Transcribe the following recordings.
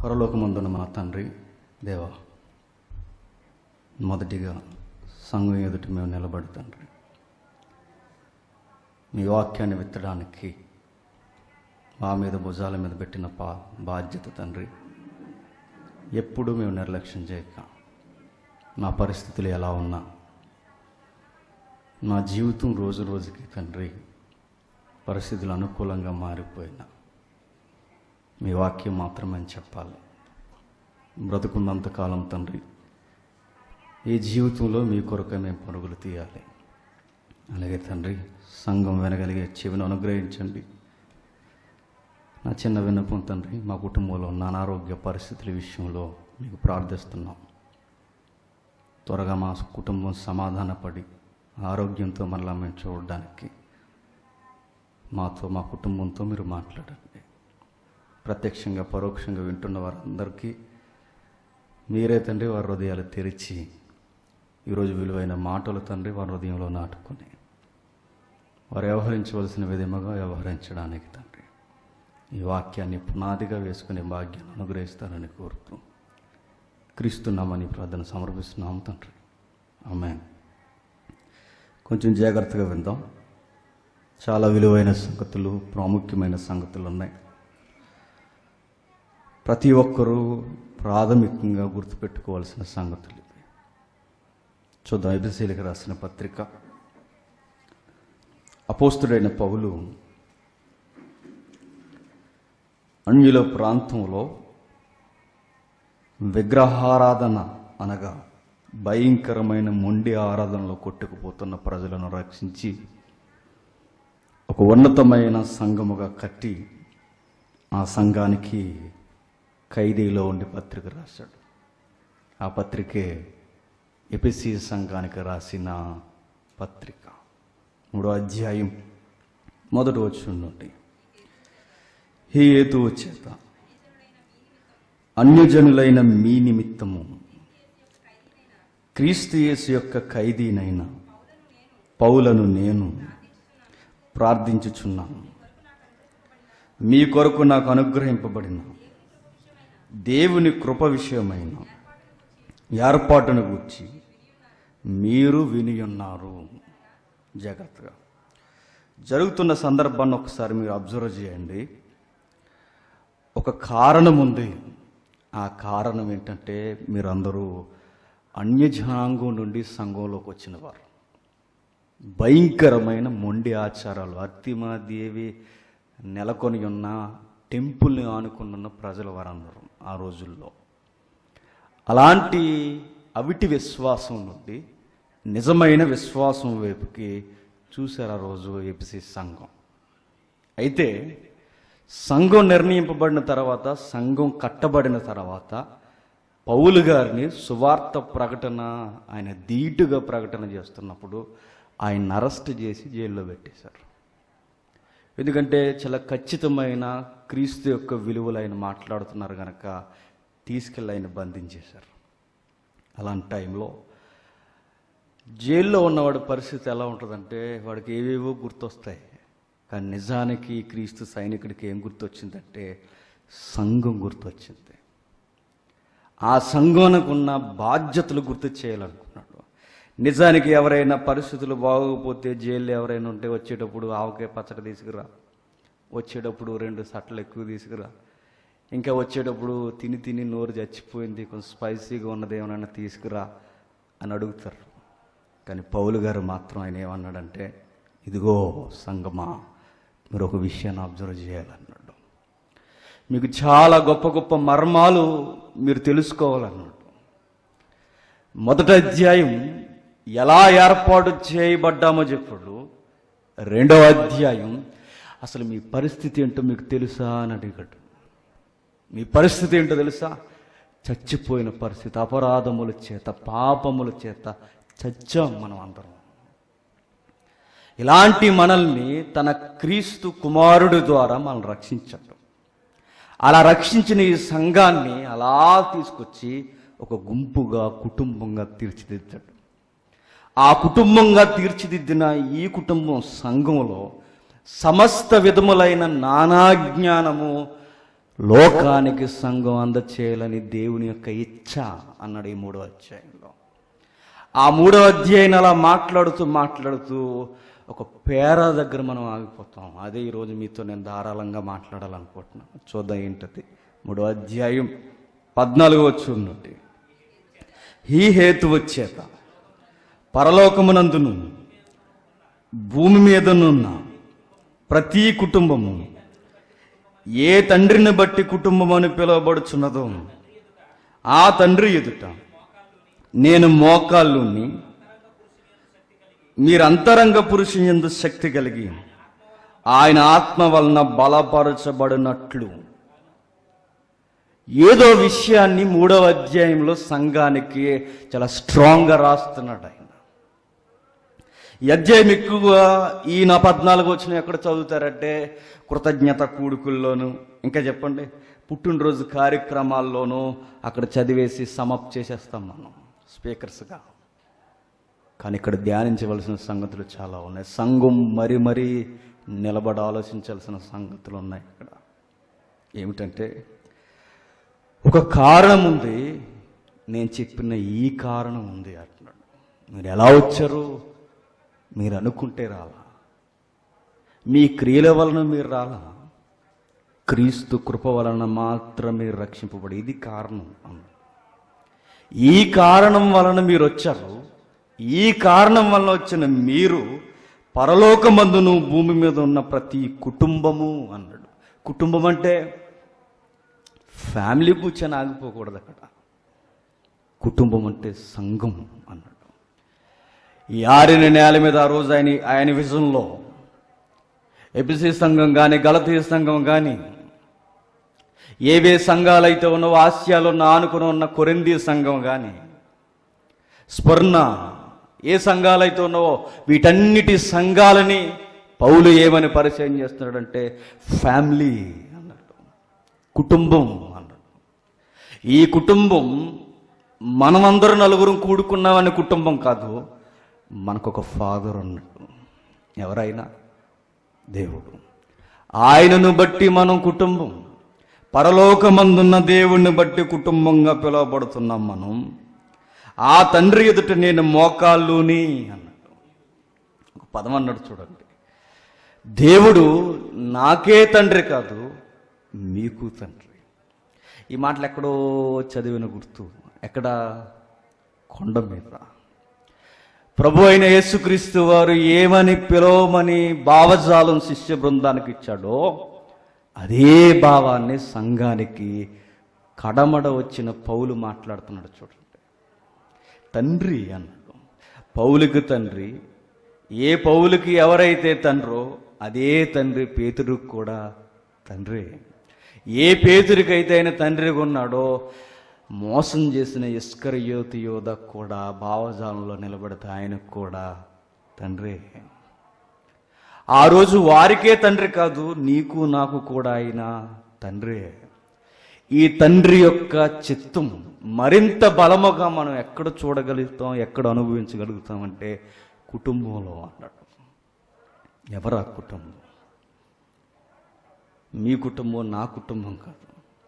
పరలోకమందున మా తండ్రి దేవా మొదటిగా సంఘం ఎదుట మేము నిలబడి తండ్రి మీ వాక్యాన్ని విత్తడానికి మా మీద భుజాల మీద పెట్టిన పా బాధ్యత తండ్రి ఎప్పుడూ మేము నిర్లక్ష్యం చేయక నా పరిస్థితులు ఎలా ఉన్నా నా జీవితం రోజు రోజుకి తండ్రి పరిస్థితులు అనుకూలంగా మారిపోయినా మీ వాక్యం మాత్రమే చెప్పాలి బ్రతుకున్నంతకాలం తండ్రి ఈ జీవితంలో మీ కొరకు మేము పరుగులు తీయాలి అలాగే తండ్రి సంఘం వినగలిగే చెవిని అనుగ్రహించండి నా చిన్న విన్నపం తండ్రి మా కుటుంబంలో ఉన్న అనారోగ్య పరిస్థితుల విషయంలో మీకు ప్రార్థిస్తున్నాం త్వరగా మా కుటుంబం సమాధానపడి ఆరోగ్యంతో మరలా మేము చూడడానికి మాతో మా కుటుంబంతో మీరు మాట్లాడండి ప్రత్యక్షంగా పరోక్షంగా వింటున్న వారందరికీ మీరే తండ్రి వారి హృదయాలు తెరిచి ఈరోజు విలువైన మాటలు తండ్రి వారి హృదయంలో నాటుకొని వారు వ్యవహరించవలసిన విధముగా వ్యవహరించడానికి తండ్రి ఈ వాక్యాన్ని పునాదిగా వేసుకునే భాగ్యాన్ని అనుగ్రహిస్తారని కోరుతూ క్రీస్తున్నామని ప్రార్థన సమర్పిస్తున్నాము తండ్రి ఆమె కొంచెం జాగ్రత్తగా విందాం చాలా విలువైన సంగతులు ప్రాముఖ్యమైన సంగతులు ఉన్నాయి ప్రతి ఒక్కరూ ప్రాథమికంగా గుర్తుపెట్టుకోవాల్సిన సంగతులు ఇవి చూద్దాం ఎబిసీలకు రాసిన పత్రిక అపోస్తుడైన పౌలు అన్యుల ప్రాంతంలో విగ్రహారాధన అనగా భయంకరమైన మొండి ఆరాధనలో కొట్టుకుపోతున్న ప్రజలను రక్షించి ఒక ఉన్నతమైన సంఘముగా కట్టి ఆ సంఘానికి ఖైదీలో ఉండి పత్రిక రాశాడు ఆ పత్రికే ఎపిసి సంఘానికి రాసిన పత్రిక మూడో అధ్యాయం మొదటి వచ్చి నుండి ఈ హేతువు చేత అన్యజనులైన మీ నిమిత్తము క్రీస్తు యేసు యొక్క ఖైదీనైన పౌలను నేను ప్రార్థించుచున్నాను మీ కొరకు నాకు అనుగ్రహింపబడిన దేవుని కృప విషయమైన ఏర్పాటును గూర్చి మీరు వినియున్నారు జాగ్రత్తగా జరుగుతున్న సందర్భాన్ని ఒకసారి మీరు అబ్జర్వ్ చేయండి ఒక కారణం ఉంది ఆ కారణం ఏంటంటే మీరందరూ అన్యజనాంగం నుండి సంఘంలోకి వచ్చిన వారు భయంకరమైన మొండి ఆచారాలు అర్తిమాదేవి నెలకొని ఉన్న టెంపుల్ని ఆనుకుని ఉన్న ప్రజల వారందరూ ఆ రోజుల్లో అలాంటి అవిటి విశ్వాసం నుండి నిజమైన విశ్వాసం వైపుకి చూశారు ఆ రోజు ఏపీసీ సంఘం అయితే సంఘం నిర్ణయింపబడిన తర్వాత సంఘం కట్టబడిన తర్వాత పౌలు గారిని సువార్త ప్రకటన ఆయన ధీటుగా ప్రకటన చేస్తున్నప్పుడు ఆయన అరెస్ట్ చేసి జైల్లో పెట్టేశారు ఎందుకంటే చాలా ఖచ్చితమైన క్రీస్తు యొక్క విలువలు ఆయన మాట్లాడుతున్నారు కనుక తీసుకెళ్ళి ఆయన బంధించేశారు అలాంటి టైంలో జైల్లో ఉన్నవాడి పరిస్థితి ఎలా ఉంటుందంటే వాడికి ఏవేవో గుర్తొస్తాయి కానీ నిజానికి క్రీస్తు సైనికుడికి ఏం గుర్తొచ్చిందంటే సంఘం గుర్తొచ్చింది ఆ సంఘానికి ఉన్న బాధ్యతలు గుర్తు చేయాలనుకున్నాడు నిజానికి ఎవరైనా పరిస్థితులు బాగోకపోతే జైల్లో ఎవరైనా ఉంటే వచ్చేటప్పుడు ఆవకాయ పచ్చడి తీసుకురా వచ్చేటప్పుడు రెండు సట్టలు ఎక్కువ తీసుకురా ఇంకా వచ్చేటప్పుడు తిని తిని నోరు చచ్చిపోయింది కొంచెం స్పైసీగా ఉన్నది ఏమైనా తీసుకురా అని అడుగుతారు కానీ పౌలు గారు మాత్రం ఆయన ఏమన్నాడంటే ఇదిగో సంగమా మీరు ఒక విషయాన్ని అబ్జర్వ్ చేయాలన్నాడు మీకు చాలా గొప్ప గొప్ప మర్మాలు మీరు తెలుసుకోవాలన్నాడు మొదటి అధ్యాయం ఎలా ఏర్పాటు చేయబడ్డామో చెప్పాడు రెండవ అధ్యాయం అసలు మీ పరిస్థితి ఏంటో మీకు తెలుసా అని అడిగాడు మీ పరిస్థితి ఏంటో తెలుసా చచ్చిపోయిన పరిస్థితి అపరాధముల చేత పాపముల చేత చచ్చాం మనం అందరం ఇలాంటి మనల్ని తన క్రీస్తు కుమారుడి ద్వారా మనం రక్షించాడు అలా రక్షించిన ఈ సంఘాన్ని అలా తీసుకొచ్చి ఒక గుంపుగా కుటుంబంగా తీర్చిదిద్దాడు ఆ కుటుంబంగా తీర్చిదిద్దిన ఈ కుటుంబం సంఘంలో సమస్త విధములైన నానాజ్ఞానము లోకానికి సంఘం అందచేయాలని దేవుని యొక్క ఇచ్ఛ అన్నాడు ఈ మూడో అధ్యాయంలో ఆ మూడో అధ్యాయం అలా మాట్లాడుతూ మాట్లాడుతూ ఒక పేర దగ్గర మనం ఆగిపోతాం అదే ఈరోజు మీతో నేను ధారాళంగా మాట్లాడాలనుకుంటున్నాను చూద్దాం ఏంటది మూడో అధ్యాయం పద్నాలుగు వచ్చి ఉన్నది ఈ హేతు వచ్చేత పరలోకమునందును భూమి మీదనున్న ప్రతి కుటుంబము ఏ తండ్రిని బట్టి కుటుంబం అని పిలువబడుచున్నదో ఆ తండ్రి ఎదుట నేను మోకాళ్ళుని మీరు అంతరంగ పురుషుని ఎందు శక్తి కలిగి ఆయన ఆత్మ వలన బలపరచబడినట్లు ఏదో విషయాన్ని మూడవ అధ్యాయంలో సంఘానికి చాలా స్ట్రాంగ్గా రాస్తున్నాడు ఆయన ఈ అధ్యాయం ఎక్కువగా ఈ నా పద్నాలుగు వచ్చిన ఎక్కడ చదువుతారంటే కృతజ్ఞత కూడుకుల్లోను ఇంకా చెప్పండి పుట్టినరోజు కార్యక్రమాల్లోనూ అక్కడ చదివేసి సమప్ చేసేస్తాం మనం స్పీకర్స్గా కానీ ఇక్కడ ధ్యానించవలసిన సంగతులు చాలా ఉన్నాయి సంఘం మరి మరీ నిలబడి ఆలోచించాల్సిన సంగతులు ఉన్నాయి ఇక్కడ ఏమిటంటే ఒక కారణం ఉంది నేను చెప్పిన ఈ కారణం ఉంది అంటున్నాడు మీరు ఎలా వచ్చారు మీరు అనుకుంటే రాలా మీ క్రియల వలన మీరు రాలా క్రీస్తు కృప వలన మాత్రమే రక్షింపబడి ఇది కారణం అన్నాడు ఈ కారణం వలన మీరు వచ్చారు ఈ కారణం వలన వచ్చిన మీరు పరలోకమందును భూమి మీద ఉన్న ప్రతి కుటుంబము అన్నాడు కుటుంబం అంటే ఫ్యామిలీ కూర్చొని ఆగిపోకూడదు అక్కడ కుటుంబం అంటే సంఘం అన్నాడు ఈ ఆరిన నేల మీద ఆ రోజు ఆయన ఆయన విజన్లో ఎపిసి సంఘం కానీ గలతీ సంఘం కానీ ఏవే సంఘాలైతే ఉన్నవో ఆసియాలో ఉన్న ఆనుకుని ఉన్న కొరింది సంఘం కానీ స్వర్ణ ఏ సంఘాలైతే ఉన్నావో వీటన్నిటి సంఘాలని పౌలు ఏమని పరిచయం చేస్తున్నాడంటే ఫ్యామిలీ అన్నాడు కుటుంబం అన్నాడు ఈ కుటుంబం మనమందరూ నలుగురం కూడుకున్నామనే కుటుంబం కాదు మనకొక ఫాదర్ ఉన్నట్టు ఎవరైనా దేవుడు ఆయనను బట్టి మనం కుటుంబం పరలోకమందున్న దేవుణ్ణి బట్టి కుటుంబంగా పిలువబడుతున్నాం మనం ఆ తండ్రి ఎదుట నేను మోకాళ్ళుని అన్నాడు ఒక పదం అన్నాడు చూడండి దేవుడు నాకే తండ్రి కాదు మీకు తండ్రి ఈ మాటలు ఎక్కడో చదివిన గుర్తు ఎక్కడ కొండ మీద ప్రభు అయిన యేసుక్రీస్తు వారు ఏమని పిలవమని భావజాలం శిష్య బృందానికి ఇచ్చాడో అదే భావాన్ని సంఘానికి కడమడ వచ్చిన పౌలు మాట్లాడుతున్నాడు చూడండి తండ్రి అన్నాడు పౌలుకి తండ్రి ఏ పౌలుకి ఎవరైతే తండ్రో అదే తండ్రి పేతురుకు కూడా తండ్రి ఏ పేతురికైతే ఆయన తండ్రిగా ఉన్నాడో మోసం చేసిన ఇస్కరయోతి యోధ కూడా భావజాలంలో నిలబడితే ఆయనకు కూడా తండ్రి ఆ రోజు వారికే తండ్రి కాదు నీకు నాకు కూడా ఆయన తండ్రి ఈ తండ్రి యొక్క చిత్తం మరింత బలముగా మనం ఎక్కడ చూడగలుగుతాం ఎక్కడ అనుభవించగలుగుతాం అంటే కుటుంబంలో అన్నాడు ఎవరా కుటుంబం మీ కుటుంబం నా కుటుంబం కాదు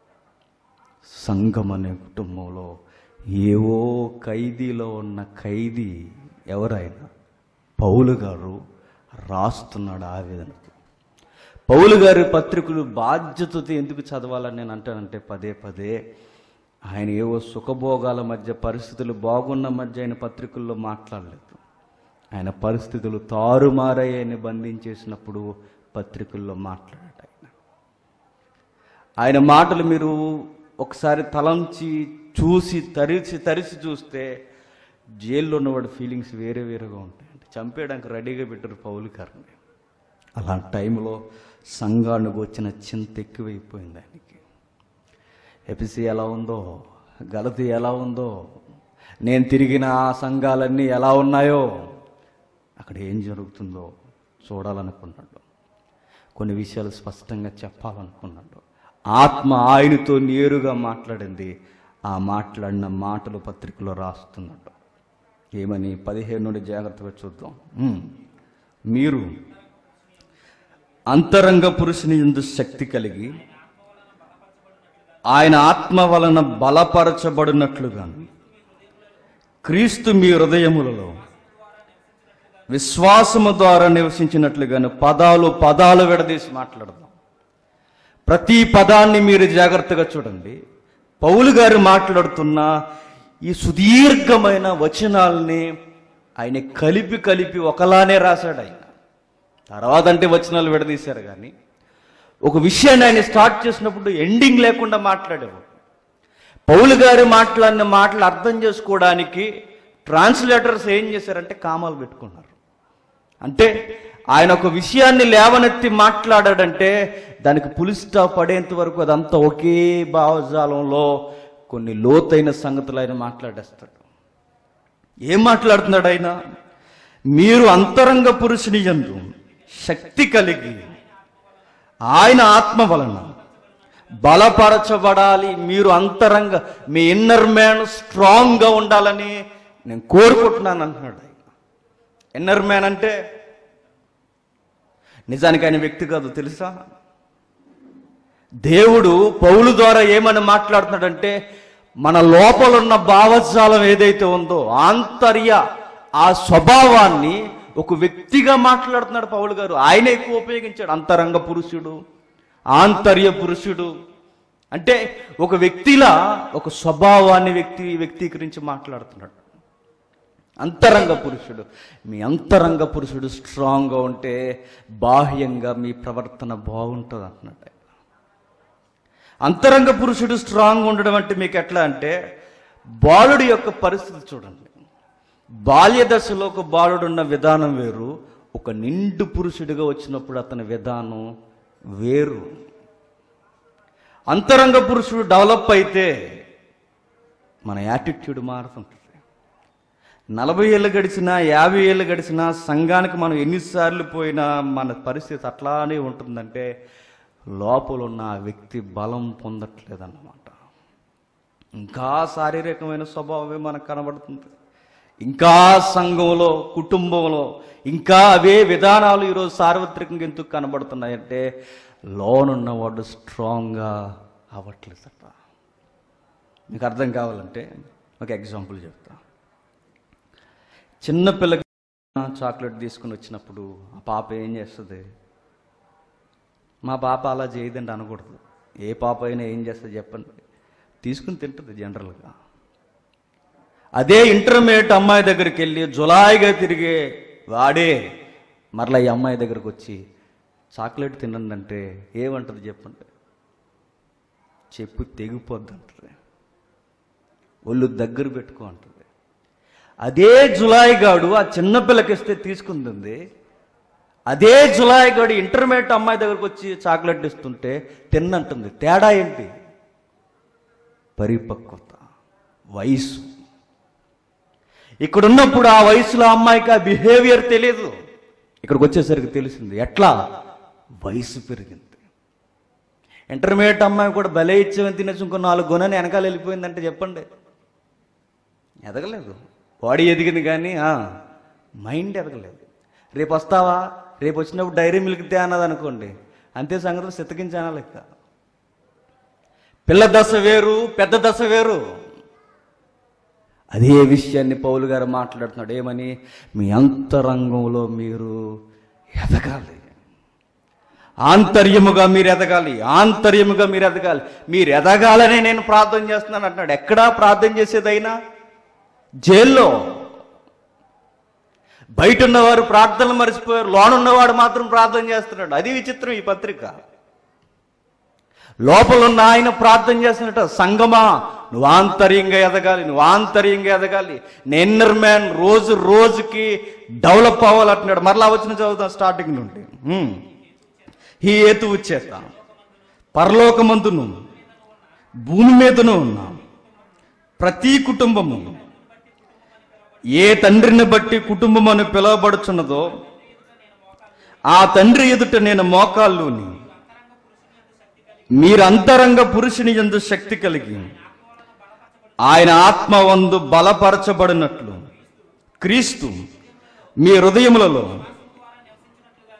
సంఘం అనే కుటుంబంలో ఏవో ఖైదీలో ఉన్న ఖైదీ ఎవరైనా పౌలు గారు రాస్తున్నాడు ఆవేదనకు పౌలు గారి పత్రికలు బాధ్యతతో ఎందుకు చదవాలని నేను అంటానంటే పదే పదే ఆయన ఏవో సుఖభోగాల మధ్య పరిస్థితులు బాగున్న మధ్య ఆయన పత్రికల్లో మాట్లాడలేదు ఆయన పరిస్థితులు తారుమారయ్యని బంధించేసినప్పుడు పత్రికల్లో మాట్లాడాడు ఆయన ఆయన మాటలు మీరు ఒకసారి తలంచి చూసి తరిచి తరిచి చూస్తే జైల్లో ఉన్నవాడి ఫీలింగ్స్ వేరే వేరేగా ఉంటాయండి చంపేయడానికి రెడీగా పెట్టారు పౌలు గారిని అలాంటి టైంలో సంఘానికి వచ్చిన చింత ఎక్కువైపోయింది ఆయనకి ఎపిసి ఎలా ఉందో గలతి ఎలా ఉందో నేను తిరిగిన ఆ సంఘాలన్నీ ఎలా ఉన్నాయో అక్కడ ఏం జరుగుతుందో చూడాలనుకున్నాడు కొన్ని విషయాలు స్పష్టంగా చెప్పాలనుకున్నాడు ఆత్మ ఆయనతో నేరుగా మాట్లాడింది ఆ మాట్లాడిన మాటలు పత్రికలో రాస్తున్నాడు ఏమని పదిహేను నుండి జాగ్రత్తగా చూద్దాం ఉమ్. మీరు అంతరంగ పురుషుని ఎందు శక్తి కలిగి ఆయన ఆత్మ వలన బలపరచబడినట్లుగాను క్రీస్తు మీ హృదయములలో విశ్వాసము ద్వారా నివసించినట్లుగాను పదాలు పదాలు విడదీసి మాట్లాడదాం ప్రతి పదాన్ని మీరు జాగ్రత్తగా చూడండి పౌలు గారు మాట్లాడుతున్న ఈ సుదీర్ఘమైన వచనాల్ని ఆయన కలిపి కలిపి ఒకలానే రాశాడు ఆయన తర్వాత అంటే వచనాలు విడదీశారు కానీ ఒక విషయాన్ని ఆయన స్టార్ట్ చేసినప్పుడు ఎండింగ్ లేకుండా మాట్లాడేవాడు పౌలు గారు మాట్లాడిన మాటలు అర్థం చేసుకోవడానికి ట్రాన్స్లేటర్స్ ఏం చేశారంటే కామాలు పెట్టుకున్నారు అంటే ఆయన ఒక విషయాన్ని లేవనెత్తి మాట్లాడాడంటే దానికి పులి స్టాప్ పడేంత వరకు అదంతా ఒకే భావజాలంలో కొన్ని లోతైన సంగతులు ఆయన మాట్లాడేస్తాడు ఏం మాట్లాడుతున్నాడు ఆయన మీరు అంతరంగ పురుషుని యందు శక్తి కలిగి ఆయన ఆత్మ వలన బలపరచబడాలి మీరు అంతరంగ మీ ఇన్నర్ మ్యాన్ స్ట్రాంగ్గా ఉండాలని నేను కోరుకుంటున్నాను అంటున్నాడు ఆయన ఇన్నర్ మ్యాన్ అంటే నిజానికి ఆయన వ్యక్తి కాదు తెలుసా దేవుడు పౌలు ద్వారా ఏమని మాట్లాడుతున్నాడంటే మన లోపల ఉన్న భావజాలం ఏదైతే ఉందో ఆంతర్య ఆ స్వభావాన్ని ఒక వ్యక్తిగా మాట్లాడుతున్నాడు పౌలు గారు ఆయన ఎక్కువ ఉపయోగించాడు అంతరంగ పురుషుడు ఆంతర్య పురుషుడు అంటే ఒక వ్యక్తిలా ఒక స్వభావాన్ని వ్యక్తి వ్యక్తీకరించి మాట్లాడుతున్నాడు అంతరంగ పురుషుడు మీ అంతరంగ పురుషుడు స్ట్రాంగ్గా ఉంటే బాహ్యంగా మీ ప్రవర్తన బాగుంటుంది అంటున్నాడు ఆయన. అంతరంగ పురుషుడు స్ట్రాంగ్ ఉండడం అంటే మీకు ఎట్లా అంటే బాలుడి యొక్క పరిస్థితి చూడండి బాల్య దశలో ఒక బాలుడు ఉన్న విధానం వేరు ఒక నిండు పురుషుడిగా వచ్చినప్పుడు అతని విధానం వేరు అంతరంగ పురుషుడు డెవలప్ అయితే మన యాటిట్యూడ్ మారుతుంటుంది నలభై ఏళ్ళు గడిచినా యాభై ఏళ్ళు గడిచినా సంఘానికి మనం ఎన్నిసార్లు పోయినా మన పరిస్థితి అట్లానే ఉంటుందంటే లోపల ఉన్న ఆ వ్యక్తి బలం పొందట్లేదన్నమాట ఇంకా శారీరకమైన స్వభావమే మనకు కనబడుతుంది ఇంకా సంఘంలో కుటుంబంలో ఇంకా అవే విధానాలు ఈరోజు సార్వత్రికంగా ఎందుకు కనబడుతున్నాయంటే లోనున్నవాడు స్ట్రాంగ్గా అవ్వట్లేదట మీకు అర్థం కావాలంటే ఒక ఎగ్జాంపుల్ చెప్తా చిన్న పిల్లకి చాక్లెట్ తీసుకుని వచ్చినప్పుడు ఆ పాప ఏం చేస్తుంది మా పాప అలా చేయదండి అనకూడదు ఏ పాప అయినా ఏం చేస్తుంది చెప్పండి తీసుకుని తింటుంది జనరల్గా అదే ఇంటర్మీడియట్ అమ్మాయి దగ్గరికి వెళ్ళి జులాయిగా తిరిగే వాడే మరలా ఈ అమ్మాయి దగ్గరకు వచ్చి చాక్లెట్ తినండి అంటే ఏమంటుంది చెప్పండి చెప్పు తెగిపోద్ది అంటుంది ఒళ్ళు దగ్గర పెట్టుకో అంటుంది అదే జులాయి గాడు ఆ చిన్న పిల్లకిస్తే తీసుకుంటుంది అదే జులాయి గాడు ఇంటర్మీడియట్ అమ్మాయి దగ్గరకు వచ్చి చాక్లెట్ ఇస్తుంటే తిన్నంటుంది తేడా ఏంటి పరిపక్వత వయసు ఇక్కడ ఉన్నప్పుడు ఆ వయసులో ఆ అమ్మాయికి ఆ బిహేవియర్ తెలియదు ఇక్కడికి వచ్చేసరికి తెలిసింది ఎట్లా వయసు పెరిగింది ఇంటర్మీడియట్ అమ్మాయి కూడా భలే ఇచ్చేవని తినేసి ఇంకో నాలుగు గుణని వెనకాల వెళ్ళిపోయిందంటే చెప్పండి ఎదగలేదు బాడీ ఎదిగింది కానీ ఆ, మైండ్ ఎదగలేదు రేపు వస్తావా రేపు వచ్చినప్పుడు డైరీ మిల్క్ తే అన్నది అనుకోండి అంతే సంగతులు సిత్తగించానా లెక్క పిల్ల దశ వేరు పెద్ద దశ వేరు అదే విషయాన్ని పౌలు గారు మాట్లాడుతున్నాడు ఏమని మీ అంతరంగంలో మీరు ఎదగాలి ఆంతర్యముగా మీరు ఎదగాలి ఆంతర్యముగా మీరు ఎదగాలి మీరు ఎదగాలని నేను ప్రార్థన చేస్తున్నాను అంటున్నాడు ఎక్కడా ప్రార్థన చేసేదైనా జైల్లో బయట ఉన్నవారు ప్రార్థనలు మర్చిపోయారు లోనున్నవాడు మాత్రం ప్రార్థన చేస్తున్నాడు అది విచిత్రం ఈ పత్రిక లోపల ఉన్న ఆయన ప్రార్థన చేస్తున్నట్ట సంగమా నువ్వు ఆంతర్యంగా ఎదగాలి నువ్వు ఆంతర్యంగా ఎదగాలి నెన్నర్ మ్యాన్ రోజు రోజుకి డెవలప్ అవ్వాలంటున్నాడు మరలా వచ్చిన చదువుతాం స్టార్టింగ్ నుండి హ్మ్. ఈ హేతువు చేత పరలోకమందును భూమి మీదను ఉన్న ప్రతి కుటుంబము ఏ తండ్రిని బట్టి కుటుంబం అని పిలువబడుచున్నదో ఆ తండ్రి ఎదుట నేను మోకాళ్ళుని మీరు అంతరంగ పురుషుని ఎందు శక్తి కలిగి ఆయన ఆత్మ వందు బలపరచబడినట్లు క్రీస్తు మీ హృదయములలో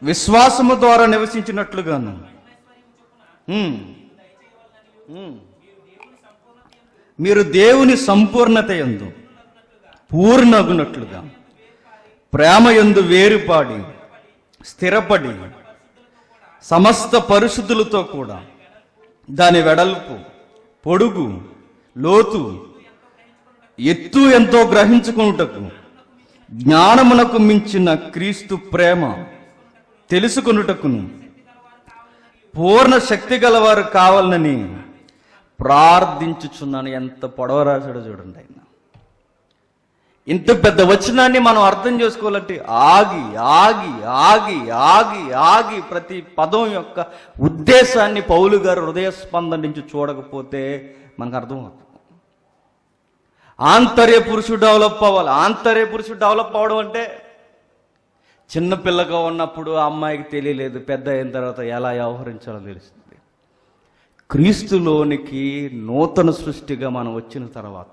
విశ్వాసము ద్వారా నివసించినట్లుగాను ఉమ్. ఉమ్. మీరు దేవుని సంపూర్ణత ఎందు పూర్ణగునట్లుగా ప్రేమ ఎందు వేరుపాడి స్థిరపడి సమస్త పరిశుద్ధులతో కూడా దాని వెడల్పు పొడుగు లోతు ఎత్తు ఎంతో గ్రహించుకొనుటకు జ్ఞానమునకు మించిన క్రీస్తు ప్రేమ తెలుసుకొనుటకును పూర్ణ శక్తి గలవారు కావాలని ప్రార్థించుచున్నాను ఎంత పొడవ రాశాడో చూడండి ఆయన ఇంత పెద్ద వచనాన్ని మనం అర్థం చేసుకోవాలంటే ఆగి ఆగి ఆగి ఆగి ఆగి ప్రతి పదం యొక్క ఉద్దేశాన్ని పౌలు గారు హృదయ స్పందన నుంచి చూడకపోతే మనకు అర్థం అవుతుంది ఆంతర్య పురుషుడు డెవలప్ అవ్వాలి ఆంతర్య పురుషుడు డెవలప్ అవ్వడం అంటే చిన్న పిల్లగా ఉన్నప్పుడు ఆ అమ్మాయికి తెలియలేదు పెద్ద అయిన తర్వాత ఎలా వ్యవహరించాలో తెలుస్తుంది క్రీస్తులోనికి నూతన సృష్టిగా మనం వచ్చిన తర్వాత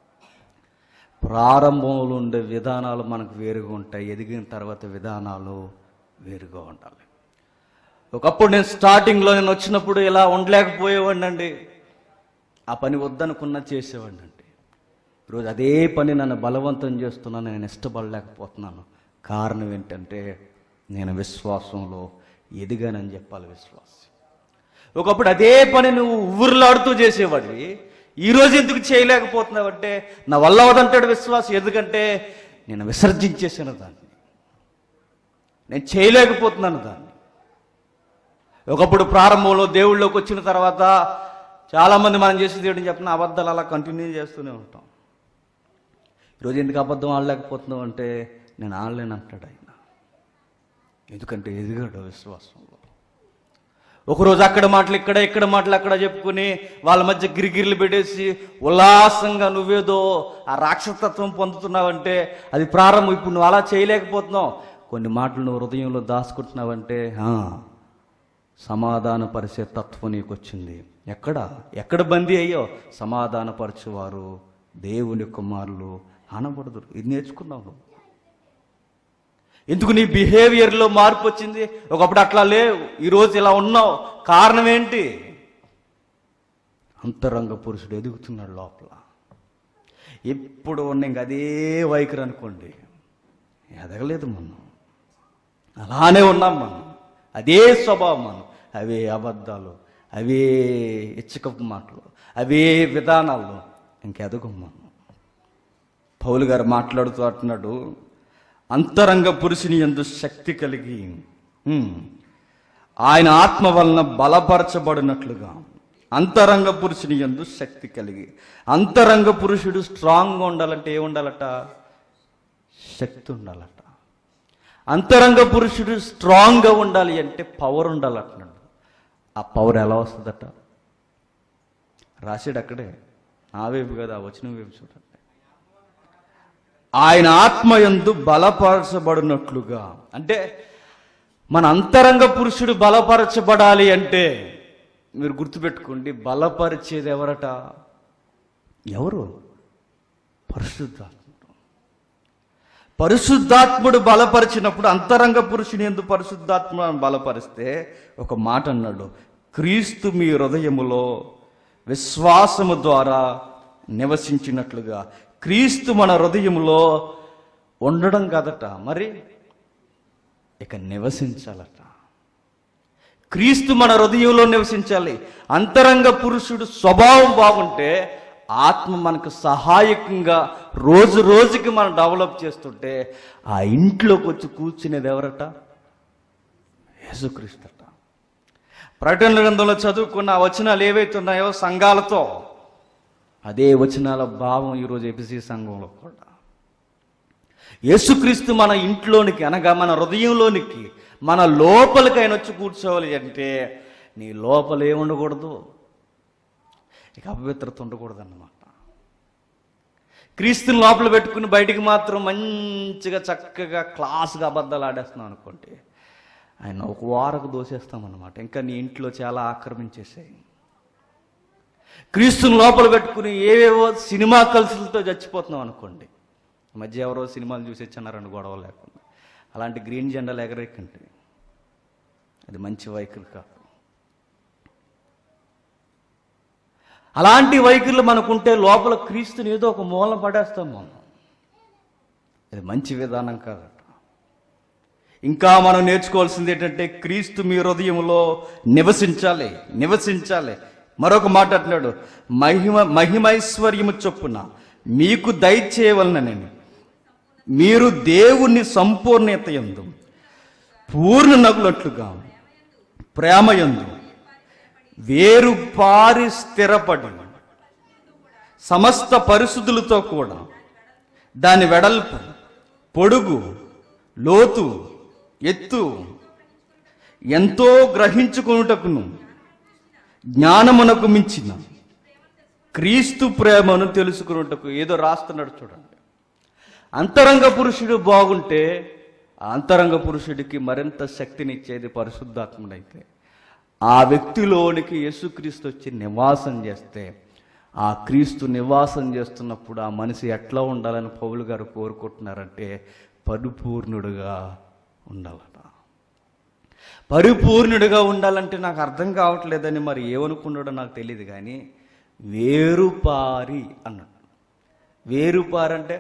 ప్రారంభంలో ఉండే విధానాలు మనకు వేరుగా ఉంటాయి ఎదిగిన తర్వాత విధానాలు వేరుగా ఉండాలి ఒకప్పుడు నేను స్టార్టింగ్లో నేను వచ్చినప్పుడు ఇలా ఉండలేకపోయేవాడిని అండి ఆ పని వద్దనుకున్నా చేసేవాడిని అండి ఈరోజు అదే పని నన్ను బలవంతం చేస్తున్నాను నేను ఇష్టపడలేకపోతున్నాను కారణం ఏంటంటే నేను విశ్వాసంలో ఎదిగానని చెప్పాలి విశ్వాసం ఒకప్పుడు అదే పని నువ్వు ఊర్లాడుతూ చేసేవాడివి ఈ రోజు ఎందుకు చేయలేకపోతున్నావంటే నా వల్ల అవదంటాడు విశ్వాసం ఎందుకంటే నేను విసర్జించేసాను దాన్ని నేను చేయలేకపోతున్నాను దాన్ని ఒకప్పుడు ప్రారంభంలో దేవుళ్ళలోకి వచ్చిన తర్వాత చాలామంది మనం చేసే దేవుడిని చెప్పిన అబద్ధాలు అలా కంటిన్యూ చేస్తూనే ఉంటాం ఈరోజు ఎందుకు అబద్ధం ఆడలేకపోతున్నావు అంటే నేను ఆడలేను అంటాడు ఆయన ఎందుకంటే ఎదిగాడు విశ్వాసంలో ఒకరోజు అక్కడ మాటలు ఇక్కడ ఇక్కడ మాటలు అక్కడ చెప్పుకుని వాళ్ళ మధ్య గిరిగిరిలు పెట్టేసి ఉల్లాసంగా నువ్వేదో ఆ రాక్షసత్వం పొందుతున్నావంటే అది ప్రారంభం ఇప్పుడు నువ్వు అలా చేయలేకపోతున్నావు కొన్ని మాటలు నువ్వు హృదయంలో దాచుకుంటున్నావంటే ఆ, సమాధానపరిచే తత్వం నీకు వచ్చింది ఎక్కడ ఎక్కడ బందీ అయ్యో సమాధానపరచువారు దేవుని కుమారులు అనబడదు ఇది నేర్చుకున్నావు నువ్వు ఎందుకు నీ బిహేవియర్లో మార్పు వచ్చింది ఒకప్పుడు అట్లా లేవు ఈరోజు ఇలా ఉన్నావు కారణం ఏంటి అంతరంగ పురుషుడు ఎదుగుతున్నాడు లోపల ఎప్పుడు ఉన్న ఇంక అదే వైఖరి అనుకోండి ఎదగలేదు మనం అలానే ఉన్నాం మనం అదే స్వభావం మనం అవే అబద్ధాలు అవే ఇచ్చకపు మాటలు అవే విధానాలు ఇంకెదగం మనం పౌలు గారు మాట్లాడుతూ అంటున్నాడు అంతరంగ పురుషుని ఎందు శక్తి కలిగి ఉమ్, ఆయన ఆత్మ వలన బలపరచబడినట్లుగా అంతరంగ పురుషుని ఎందు శక్తి కలిగి అంతరంగ పురుషుడు స్ట్రాంగ్గా ఉండాలంటే ఏ ఉండాలట శక్తి ఉండాలట అంతరంగ పురుషుడు స్ట్రాంగ్గా ఉండాలి అంటే పవర్ ఉండాలంటున్నాడు ఆ పవర్ ఎలా వస్తుందట రాసాడు అక్కడే ఆ వైపు కదా ఆ వచ్చిన వైపు చూడండి ఆయన ఆత్మయందు బలపరచబడినట్లుగా అంటే మన అంతరంగ పురుషుడు బలపరచబడాలి అంటే మీరు గుర్తుపెట్టుకోండి బలపరిచేది ఎవరట ఎవరు పరిశుద్ధాత్ముడు పరిశుద్ధాత్ముడు బలపరిచినప్పుడు అంతరంగ పురుషుని ఎందు పరిశుద్ధాత్మ బలపరిస్తే ఒక మాట అన్నాడు క్రీస్తు మీ హృదయములో విశ్వాసము ద్వారా నివసించినట్లుగా క్రీస్తు మన హృదయములో ఉండడం కాదట మరి ఇక నివసించాలట క్రీస్తు మన హృదయంలో నివసించాలి అంతరంగ పురుషుడు స్వభావం బాగుంటే ఆత్మ మనకు సహాయకంగా రోజు రోజుకి మనం డెవలప్ చేస్తుంటే ఆ ఇంట్లోకి వచ్చి కూర్చునేది ఎవరట యేసుక్రీస్తట ప్రకటన గ్రంథంలో చదువుకున్న ఆ వచనాలు ఏవైతే ఉన్నాయో సంఘాలతో అదే వచనాల భావం ఈరోజు ఎపిసి సంఘంలో కూడా యేసుక్రీస్తు మన ఇంట్లోనికి అనగా మన హృదయంలోనికి మన లోపలికి ఆయన వచ్చి కూర్చోవాలి అంటే నీ లోపల ఏమి ఉండకూడదు ఇక అపవిత్రత ఉండకూడదు అన్నమాట క్రీస్తుని లోపల పెట్టుకుని బయటికి మాత్రం మంచిగా చక్కగా క్లాస్గా అబద్ధాలు ఆడేస్తున్నాం అనుకోండి ఆయన ఒక వారకు దోసేస్తామన్నమాట ఇంకా నీ ఇంట్లో చాలా ఆక్రమించేసాయి క్రీస్తుని లోపల పెట్టుకుని ఏవేవో సినిమా కల్సులతో చచ్చిపోతున్నాం అనుకోండి ఈ మధ్య ఎవరో సినిమాలు చూసి ఇచ్చన్నారండి గొడవ లేకుండా అలాంటి గ్రీన్ జెండాలు ఎగరేకండి అది మంచి వైఖరి కాదు అలాంటి వైఖరులు మనకుంటే లోపల క్రీస్తుని ఏదో ఒక మూలం పడేస్తాం మనం ఇది మంచి విధానం కాదట ఇంకా మనం నేర్చుకోవాల్సింది ఏంటంటే క్రీస్తు మీ హృదయంలో నివసించాలి నివసించాలి మరొక మాట అంటున్నాడు మహిమ మహిమైశ్వర్యము చొప్పున మీకు దయచేయవలనని మీరు దేవుని సంపూర్ణత ఎందు పూర్ణ నగులట్లుగా ప్రేమయందు వేరు పారి స్థిరపడి సమస్త పరిశుద్ధులతో కూడా దాని వెడల్పు పొడుగు లోతు ఎత్తు ఎంతో గ్రహించుకొనుటకును జ్ఞానమునకు మించిన క్రీస్తు ప్రేమను తెలుసుకున్నటకు ఏదో రాస్తున్నాడు చూడండి అంతరంగ పురుషుడు బాగుంటే ఆ అంతరంగ పురుషుడికి మరింత శక్తినిచ్చేది పరిశుద్ధాత్ముడైతే ఆ వ్యక్తిలోనికి యేసుక్రీస్తు వచ్చి నివాసం చేస్తే ఆ క్రీస్తు నివాసం చేస్తున్నప్పుడు ఆ మనిషి ఎట్లా ఉండాలని పౌలు గారు కోరుకుంటున్నారంటే పరిపూర్ణుడుగా ఉండాలట పరిపూర్ణుడిగా ఉండాలంటే నాకు అర్థం కావట్లేదని మరి ఏమనుకున్నాడో నాకు తెలియదు కానీ వేరుపారి అన్నాడు వేరుపారి అంటే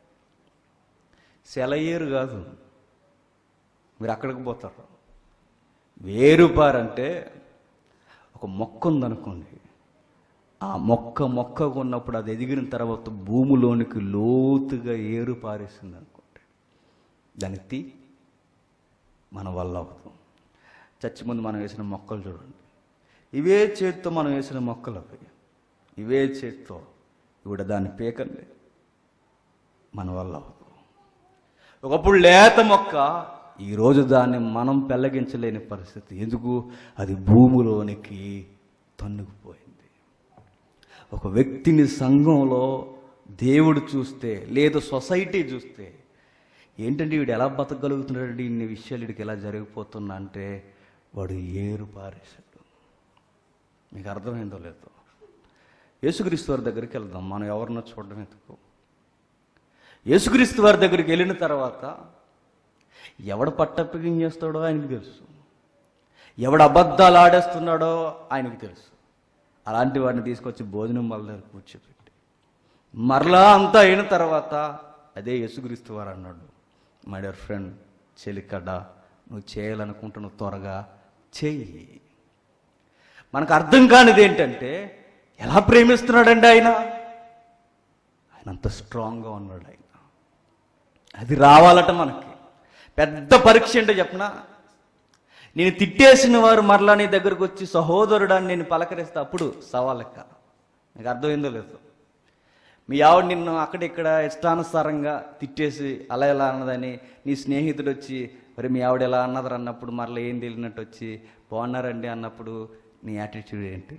సెలయేరు కాదు మీరు అక్కడికి పోతారు వేరుపారంటే ఒక మొక్క ఉందనుకోండి ఆ మొక్క మొక్కగా ఉన్నప్పుడు అది ఎదిగిన తర్వాత భూమిలోనికి లోతుగా ఏరు పారేసింది అనుకోండి దానికి తీ మన వల్ల అవుతుంది చచ్చి ముందు మనం వేసిన మొక్కలు చూడండి ఇవే చేతితో మనం వేసిన మొక్కలు అవి ఇవే చేతితో ఇవిడ దాన్ని పీకండి మన వల్ల అవుతుంది ఒకప్పుడు లేత మొక్క ఈరోజు దాన్ని మనం పెళ్ళగించలేని పరిస్థితి ఎందుకు అది భూమిలోనికి తన్నుకుపోయింది ఒక వ్యక్తిని సంఘంలో దేవుడు చూస్తే లేదు సొసైటీ చూస్తే ఏంటంటే వీడు ఎలా బతకగలుగుతున్నాడు ఇన్ని విషయాలు వీడికి ఎలా జరిగిపోతున్నా అంటే వాడు ఏరు పారేశాడు మీకు అర్థమైందో లేదో యేసుక్రీస్తు వారి దగ్గరికి వెళ్దాం మనం ఎవరినో చూడడం ఎందుకు యేసుక్రీస్తు వారి దగ్గరికి వెళ్ళిన తర్వాత ఎవడ పట్టప్పగిం చేస్తాడో ఆయనకు తెలుసు ఎవడు అబద్ధాలు ఆడేస్తున్నాడో ఆయనకు తెలుసు అలాంటి వాడిని తీసుకొచ్చి భోజనం వాళ్ళ దగ్గర కూర్చోబెట్టి మరలా అంతా అయిన తర్వాత అదే యేసుక్రీస్తు వారు అన్నాడు మై డియర్ ఫ్రెండ్ చెలికడ్డ నువ్వు చేయాలనుకుంటున్నావు త్వరగా చెయ్యి మనకు అర్థం కానిది ఏంటంటే ఎలా ప్రేమిస్తున్నాడండి ఆయన ఆయన అంత స్ట్రాంగ్గా ఉన్నాడు ఆయన అది రావాలట మనకి పెద్ద పరీక్ష ఏంటో చెప్పనా నేను తిట్టేసిన వారు మరలా నీ దగ్గరకు వచ్చి సహోదరుడు అని నేను పలకరిస్తే అప్పుడు సవాలెక్క నీకు అర్థమైందో లేదు మీ ఆవిడ నిన్ను అక్కడిక్కడ ఇష్టానుసారంగా తిట్టేసి అలా ఎలా అన్నదని నీ స్నేహితుడు వచ్చి మరి మీ ఆవిడ ఎలా అన్నదరు అన్నప్పుడు మరలా ఏం తెలియనట్టు వచ్చి బాగున్నారండి అన్నప్పుడు నీ యాటిట్యూడ్ ఏంటి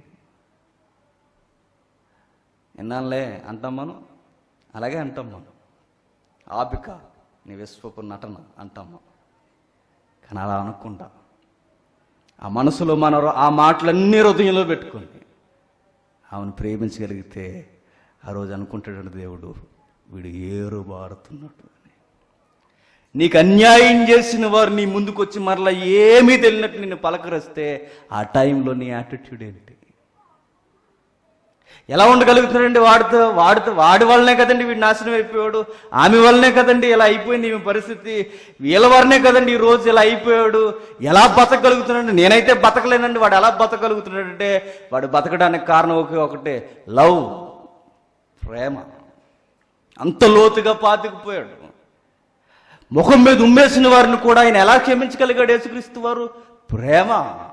ఎన్నాళ్ళే అంటాం మనం అలాగే అంటాం మనం ఆపిక నీ విశ్వపు నటన అంటాం మనం కానీ అలా అనుకుంటా ఆ మనసులో మన ఆ మాటలన్నీ హృదయంలో పెట్టుకొని ఆమెను ప్రేమించగలిగితే ఆ రోజు అనుకుంటాడు దేవుడు వీడు ఏరు బారుతున్నాడు అని నీకు అన్యాయం చేసిన వారు నీ ముందుకు వచ్చి మరలా ఏమీ తెలియనట్టు నిన్ను పలకరిస్తే ఆ టైంలో నీ యాటిట్యూడ్ ఏంటి ఎలా ఉండగలుగుతున్నాడండి వాడితో వాడితో వాడి వల్లనే కదండి వీడు నాశనం అయిపోయాడు ఆమె వల్లనే కదండి ఇలా అయిపోయింది ఈమె పరిస్థితి వీళ్ళ వల్లనే కదండి ఈ రోజు ఇలా అయిపోయాడు ఎలా బతకగలుగుతున్నాడు నేనైతే బతకలేనండి వాడు ఎలా బతకగలుగుతున్నాడంటే వాడు బతకడానికి కారణం ఒకే ఒకటే లవ్ ప్రేమ అంత లోతుగా పాతుకుపోయాడు ముఖం మీద ఉమ్మేసిన వారిని కూడా ఆయన ఎలా క్షమించగలిగాడు యేసుక్రీస్తు వారు ప్రేమ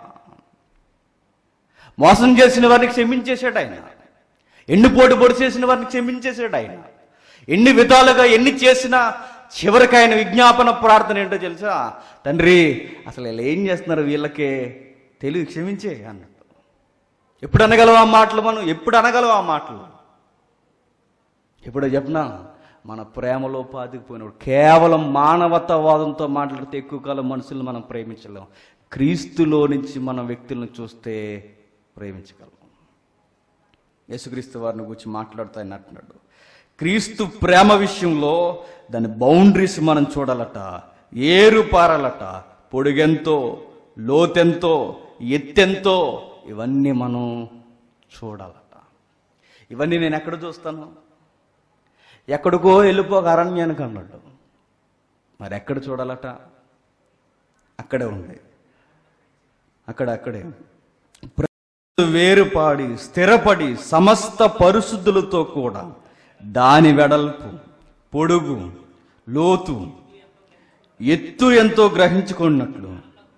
మోసం చేసిన వారిని క్షమించేశాడు ఆయన ఎన్ని పోటు పొడి చేసిన వారిని క్షమించేశాడు ఆయన ఎన్ని విధాలుగా ఎన్ని చేసినా చివరికి ఆయన విజ్ఞాపన ప్రార్థన ఏంటో తెలుసా తండ్రి అసలు ఇలా ఏం చేస్తున్నారు వీళ్ళకే తెలివి క్షమించే అన్నట్టు ఎప్పుడు అనగలవు ఆ మాటలు మనం ఎప్పుడు అనగలవు ఆ మాటలు ఎప్పుడో చెప్పినా మన ప్రేమలో పాతుకుపోయినప్పుడు కేవలం మానవతావాదంతో మాట్లాడితే ఎక్కువ కాలం మనుషులను మనం ప్రేమించలేం క్రీస్తులో నుంచి మన వ్యక్తులను చూస్తే ప్రేమించగలం యేసుక్రీస్తు వారిని గురించి మాట్లాడుతూ ఆయన అంటున్నాడు క్రీస్తు ప్రేమ విషయంలో దాని బౌండరీస్ మనం చూడాలట ఏరు పారాలట పొడుగెంతో లోతెంతో ఎత్తెంతో ఇవన్నీ మనం చూడాలట ఇవన్నీ నేను ఎక్కడ చూస్తాను ఎక్కడికో వెళ్ళిపోక అరణ్యానికి అన్నాడు మరి ఎక్కడ చూడాలట అక్కడే ఉంది అక్కడ అక్కడే వేరుపాడి స్థిరపడి సమస్త పరిశుద్ధులతో కూడా దాని వెడల్పు పొడుగు లోతు ఎత్తు ఎంతో గ్రహించుకున్నట్లు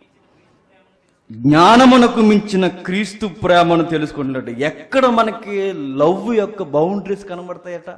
జ్ఞానమునకు మించిన క్రీస్తు ప్రేమను తెలుసుకున్నట్టు ఎక్కడ మనకి లవ్ యొక్క బౌండరీస్ కనబడతాయట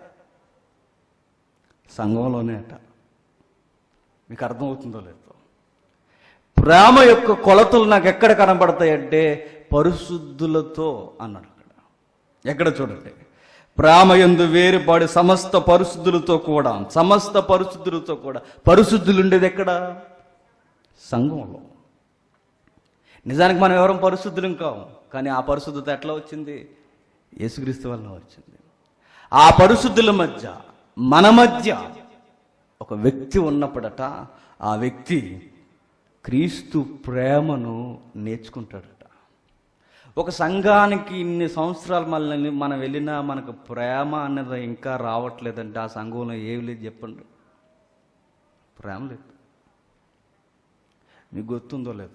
సంఘంలోనే అట మీకు అర్థమవుతుందో లేదో ప్రేమ యొక్క కొలతలు నాకు ఎక్కడ కనబడతాయంటే పరిశుద్ధులతో అన్నాడు అక్కడ ఎక్కడ చూడండి ప్రేమ ఎందు వేరుపాడి సమస్త పరిశుద్ధులతో కూడా సమస్త పరిశుద్ధులతో కూడా పరిశుద్ధులు ఉండేది ఎక్కడ సంఘంలో నిజానికి మనం ఎవరం పరిశుద్ధులం కావు కానీ ఆ పరిశుద్ధత ఎట్లా వచ్చింది యేసుక్రీస్తు వలన వచ్చింది ఆ పరిశుద్ధుల మధ్య మన మధ్య ఒక వ్యక్తి ఉన్నప్పుడట ఆ వ్యక్తి క్రీస్తు ప్రేమను నేర్చుకుంటాడట ఒక సంఘానికి ఇన్ని సంవత్సరాలు మళ్ళీ మనం వెళ్ళినా మనకు ప్రేమ అన్నది ఇంకా రావట్లేదంటే ఆ సంఘంలో ఏమి లేదు చెప్పండి ప్రేమ లేదు మీకు గుర్తుందో లేదు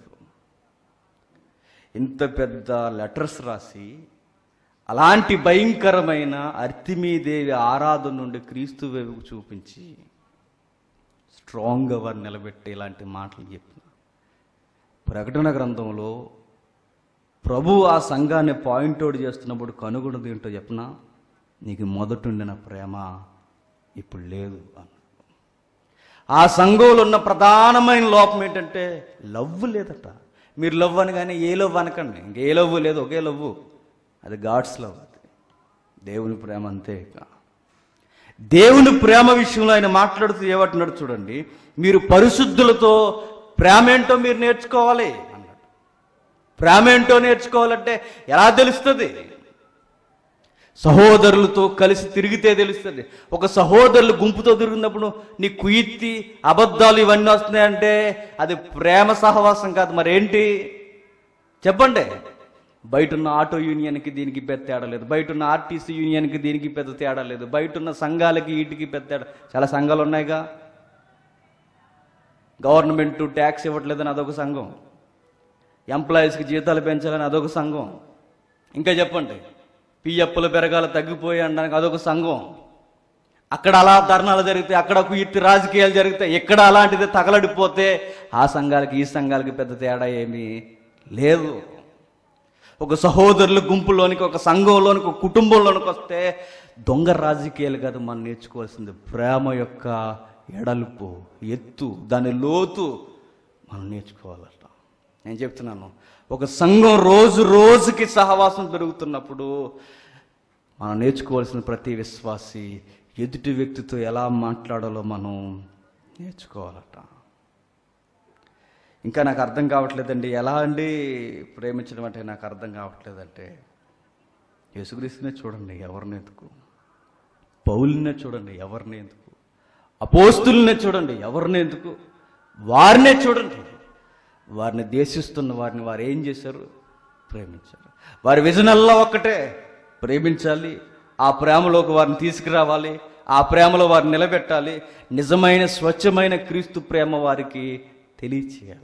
ఇంత పెద్ద లెటర్స్ రాసి అలాంటి భయంకరమైన అర్తిమీదేవి ఆరాధన నుండి క్రీస్తు వైపుకు చూపించి స్ట్రాంగ్గా వారు నిలబెట్టి ఇలాంటి మాటలు చెప్పిన ప్రకటన గ్రంథంలో ప్రభు ఆ సంఘాన్ని పాయింట్అవుట్ చేస్తున్నప్పుడు కనుగొన్నది ఏంటో చెప్పనా నీకు మొదటుండిన ప్రేమ ఇప్పుడు లేదు అన్న ఆ సంఘంలో ఉన్న ప్రధానమైన లోపం ఏంటంటే లవ్ లేదట మీరు లవ్ అనగానే ఏ లవ్ అనకండి ఇంకే లవ్ లేదు ఒకే లవ్ అది గాడ్స్ లవ్ అది దేవుని ప్రేమ అంతే ఇక దేవుని ప్రేమ విషయంలో ఆయన మాట్లాడుతూ ఏమంటున్నాడు చూడండి మీరు పరిశుద్ధులతో ప్రేమ ఏంటో మీరు నేర్చుకోవాలి అన్నాడు ప్రేమ ఏంటో నేర్చుకోవాలంటే ఎలా తెలుస్తుంది సహోదరులతో కలిసి తిరిగితే తెలుస్తుంది ఒక సహోదరులు గుంపుతో తిరిగినప్పుడు నీ కుయిత్తి అబద్ధాలు ఇవన్నీ వస్తున్నాయంటే అది ప్రేమ సహవాసం కాదు మరేంటి చెప్పండి బయట ఉన్న ఆటో యూనియన్కి దీనికి పెద్ద తేడా లేదు బయట ఉన్న ఆర్టీసీ యూనియన్కి దీనికి పెద్ద తేడా లేదు బయట ఉన్న సంఘాలకి వీటికి పెద్ద తేడా చాలా సంఘాలు ఉన్నాయిగా గవర్నమెంట్ ట్యాక్స్ ఇవ్వట్లేదని అదొక సంఘం ఎంప్లాయీస్కి జీతాలు పెంచాలని అదొక సంఘం ఇంకా చెప్పండి పిఎఫ్లు పెరగాల తగ్గిపోయి అనడానికి అదొక సంఘం అక్కడ అలా ధర్నాలు జరుగుతాయి అక్కడ కుయిత్తి రాజకీయాలు జరుగుతాయి ఎక్కడ అలాంటిది తగలడిపోతే ఆ సంఘాలకి ఈ సంఘాలకి పెద్ద తేడా ఏమీ లేదు ఒక సహోదరుల గుంపులోనికి ఒక సంఘంలోనికి ఒక కుటుంబంలోనికి వస్తే దొంగ రాజకీయాలు కాదు మనం నేర్చుకోవాల్సింది ప్రేమ యొక్క ఎడల్పు ఎత్తు దాని లోతు మనం నేర్చుకోవాలట నేను చెప్తున్నాను ఒక సంఘం రోజు రోజుకి సహవాసం పెరుగుతున్నప్పుడు మనం నేర్చుకోవాల్సిన ప్రతి విశ్వాసి ఎదుటి వ్యక్తితో ఎలా మాట్లాడాలో మనం నేర్చుకోవాలట ఇంకా నాకు అర్థం కావట్లేదండి ఎలా అండి ప్రేమించడం అంటే నాకు అర్థం కావట్లేదంటే యేసుక్రీస్తునే చూడండి ఎవరిని ఎందుకు పౌలునే చూడండి ఎవరిని ఎందుకు అపోస్తుల్నే చూడండి ఎవరిని ఎందుకు వారినే చూడండి వారిని దేశిస్తున్న వారిని వారు ఏం చేశారు ప్రేమించారు వారి విజనల్లా ఒక్కటే ప్రేమించాలి ఆ ప్రేమలోకి వారిని తీసుకురావాలి ఆ ప్రేమలో వారిని నిలబెట్టాలి నిజమైన స్వచ్ఛమైన క్రీస్తు ప్రేమ వారికి తెలియచేయాలి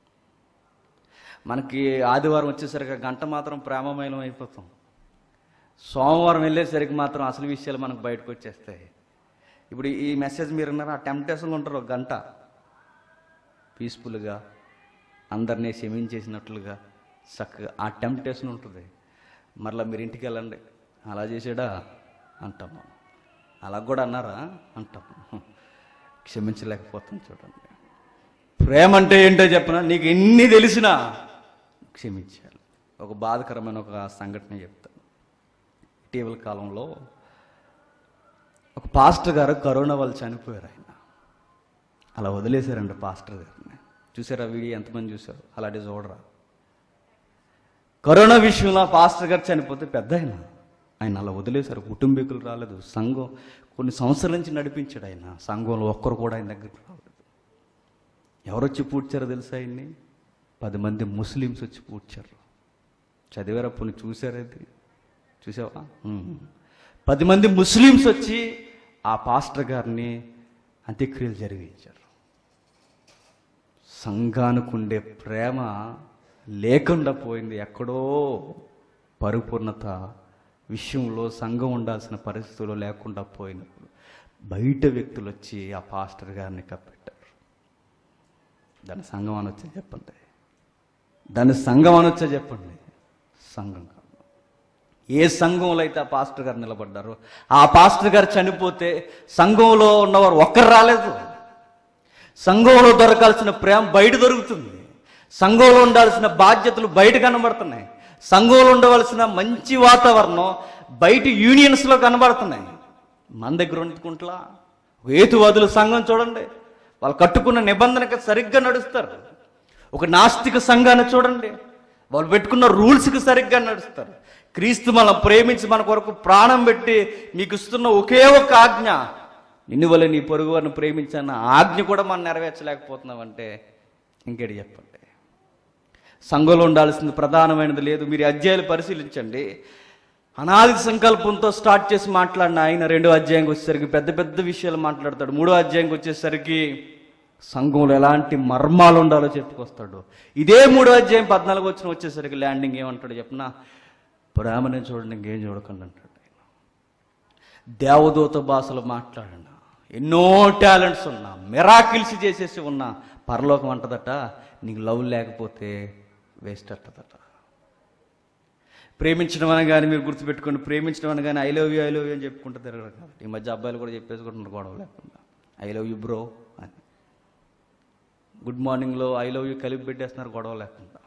మనకి ఆదివారం వచ్చేసరికి గంట మాత్రం ప్రేమమయం అయిపోతాం సోమవారం వెళ్ళేసరికి మాత్రం అసలు విషయాలు మనకు బయటకు వచ్చేస్తాయి ఇప్పుడు ఈ మెసేజ్ మీరు ఉన్నారు ఆ టెంప్టేషన్లో ఉంటారు ఒక గంట పీస్ఫుల్గా అందరినీ క్షమించేసినట్లుగా చక్కగా ఆ టెంప్టేషన్ ఉంటుంది మరలా మీరు ఇంటికి వెళ్ళండి అలా చేసాడా అంటాము అలా కూడా అన్నారా అంటాము క్షమించలేకపోతాం చూడండి ప్రేమ అంటే ఏంటో చెప్పనా నీకు ఎన్ని తెలిసినా క్షమించాలి ఒక బాధకరమైన ఒక సంఘటన చెప్తాను ఇటీవల కాలంలో ఒక పాస్టర్ గారు కరోనా వల్ల చనిపోయారు ఆయన అలా వదిలేశారండి పాస్టర్ గారిని చూసారా వీడియో ఎంతమంది చూశారు అలాంటి చూడరా కరోనా విషయంలో ఆ పాస్టర్ గారు చనిపోతే పెద్ద ఆయన ఆయన అలా వదిలేశారు కుటుంబీకులు రాలేదు సంఘం కొన్ని సంవత్సరాల నుంచి నడిపించాడు ఆయన సంఘంలో ఒక్కరు కూడా ఆయన దగ్గరికి రాలేదు ఎవరొచ్చి పూడ్చారో తెలుసా ఆయన్ని పది మంది ముస్లిమ్స్ వచ్చి పూడ్చారు చదివారా పోనీ చూసారా ఇది చూసావా ఉమ్. పది మంది ముస్లిమ్స్ వచ్చి ఆ పాస్టర్ గారిని అంత్యక్రియలు జరిగించారు సంఘానికి ఉండే ప్రేమ లేకుండా పోయింది ఎక్కడో పరిపూర్ణత విషయంలో సంఘం ఉండాల్సిన పరిస్థితులు లేకుండా పోయినప్పుడు బయట వ్యక్తులు వచ్చి ఆ పాస్టర్ గారిని కప్పెట్టారు దాని సంఘం అనొచ్చా చెప్పండి దాని సంఘం అనొచ్చా చెప్పండి సంఘం కాదు ఏ సంఘంలో అయితే ఆ పాస్టర్ గారు నిలబడ్డారో ఆ పాస్టర్ గారు చనిపోతే సంఘంలో ఉన్నవారు ఒక్కరు రాలేదు సంఘంలో దొరకాల్సిన ప్రేమ బయట దొరుకుతుంది సంఘంలో ఉండాల్సిన బాధ్యతలు బయట కనబడుతున్నాయి సంఘంలో ఉండవలసిన మంచి వాతావరణం బయట యూనియన్స్లో కనబడుతున్నాయి మన దగ్గర వండుకుంట్లా హేతువాదుల సంఘం చూడండి వాళ్ళు కట్టుకున్న నిబంధనకి సరిగ్గా నడుస్తారు ఒక నాస్తిక సంఘాన్ని చూడండి వాళ్ళు పెట్టుకున్న రూల్స్కి సరిగ్గా నడుస్తారు క్రీస్తు మనం ప్రేమించి మన కొరకు ప్రాణం పెట్టి మీకు ఇస్తున్న ఒకే ఒక ఆజ్ఞ నిన్ను వల్ల నీ పొరుగు వారిని ప్రేమించన్న ఆజ్ఞ కూడా మనం నెరవేర్చలేకపోతున్నామంటే ఇంకేటి చెప్పండి సంఘంలో ఉండాల్సింది ప్రధానమైనది లేదు మీరు ఈ అధ్యాయాలు పరిశీలించండి అనాది సంకల్పంతో స్టార్ట్ చేసి మాట్లాడిన ఆయన రెండో అధ్యాయంకి వచ్చేసరికి పెద్ద పెద్ద విషయాలు మాట్లాడతాడు మూడో అధ్యాయంకి వచ్చేసరికి సంఘంలో ఎలాంటి మర్మాలు ఉండాలో చెప్పుకొస్తాడు ఇదే మూడో అధ్యాయం పద్నాలుగు వచ్చిన వచ్చేసరికి ల్యాండింగ్ ఏమంటాడు చెప్పిన ప్రేమనే చూడండి ఇంకేం చూడకండి అంటాడు ఆయన దేవదూత భాషలో మాట్లాడిన ఎన్నో టాలెంట్స్ ఉన్నా మిరాకిల్స్ చేసేసి ఉన్నా పరలోకం అంటదట నీకు లవ్ లేకపోతే వేస్ట్ అంటదట ప్రేమించడం అనగానే మీరు గుర్తుపెట్టుకోండి ప్రేమించడం అనగానే I love you I love you అని చెప్పుకుంటూ తిరగడం కాదు ఈ మధ్య అబ్బాయిలు కూడా చెప్పేసుకుంటున్నారు గొడవ లేకుండా ఐ లవ్ యూ బ్రో అని గుడ్ మార్నింగ్లో ఐ లవ్ యూ కలిపి పెట్టేస్తున్నారు గొడవ లేకుండా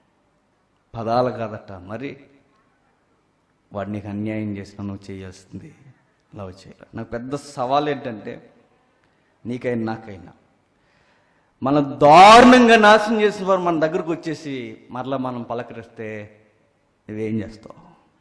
పదాలు కాదట మరి వాడు నీకు అన్యాయం చేసినా నువ్వు చేయాల్సింది లవ్ చేయాలి నాకు పెద్ద సవాల్ ఏంటంటే నీకైనా నాకైనా మన దారుణంగా నాశనం చేసిన వారు మన దగ్గరకు వచ్చేసి మరలా మనం పలకరిస్తే నువ్వేం చేస్తావు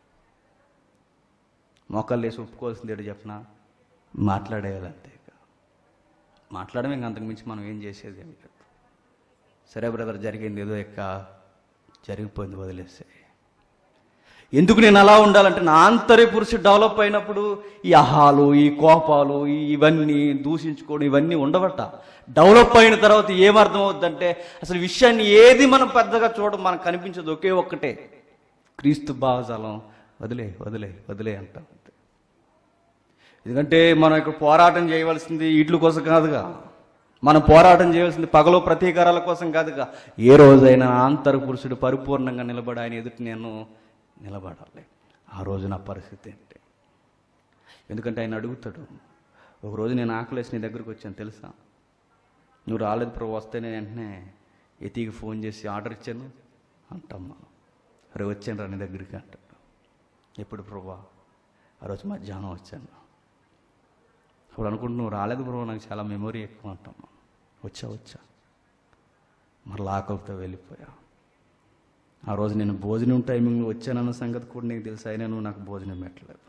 మోకాళ్ళు వేసి ఒప్పుకోవాల్సింది ఏంటో చెప్పిన మాట్లాడేయాలి అంతే ఇక. మాట్లాడమే ఇంక అంతకుమించి మనం ఏం చేసేది ఏమి లేదు సరే బ్రదర్ జరిగింది ఏదో ఇక జరిగిపోయింది వదిలేసే ఎందుకు నేను అలా ఉండాలంటే నా ఆంతర్య పురుషుడు డెవలప్ అయినప్పుడు ఈ అహాలు ఈ కోపాలు ఈ ఇవన్నీ దూషించుకోవడం ఇవన్నీ ఉండబట్ట డెవలప్ అయిన తర్వాత ఏమర్థం అవుద్దంటే అసలు విషయాన్ని ఏది మనం పెద్దగా చూడడం మనకు కనిపించదు ఒకే ఒక్కటే క్రీస్తు భావజాలం వదిలే వదిలే వదిలే అంటాం అంతే. ఎందుకంటే మనం ఇక్కడ పోరాటం చేయవలసింది వీటి కోసం కాదుగా మనం పోరాటం చేయవలసింది పగలో ప్రతీకారాల కోసం కాదుగా ఏ రోజైనా ఆంతర పురుషుడు పరిపూర్ణంగా నిలబడి ఆయన ఎదుటి నేను నిలబడాలి ఆ రోజు నా పరిస్థితి ఏంటి ఎందుకంటే ఆయన అడుగుతాడు ఒక రోజు నేను ఆకలేసి నీ దగ్గరకు వచ్చాను తెలుసా నువ్వు రాలేదు ప్రభు వస్తే నేను వెంటనే ఎతికి ఫోన్ చేసి ఆర్డర్ ఇచ్చాను అంటాం మనం అరే వచ్చాను రా నీ దగ్గరికి అంటాడు ఎప్పుడు ప్రభా ఆ రోజు మధ్యాహ్నం వచ్చాను అప్పుడు అనుకుంటు నువ్వు రాలేదు బ్రో నాకు చాలా మెమొరీ ఎక్కువ అంటాం మనం. వచ్చా వచ్చా మరలా ఆకలితో వెళ్ళిపోయా ఆ రోజు నేను భోజనం టైమింగ్లో వచ్చానన్న సంగతి కూడా నీకు తెలుసు అయినా నువ్వు నాకు భోజనం పెట్టలేదు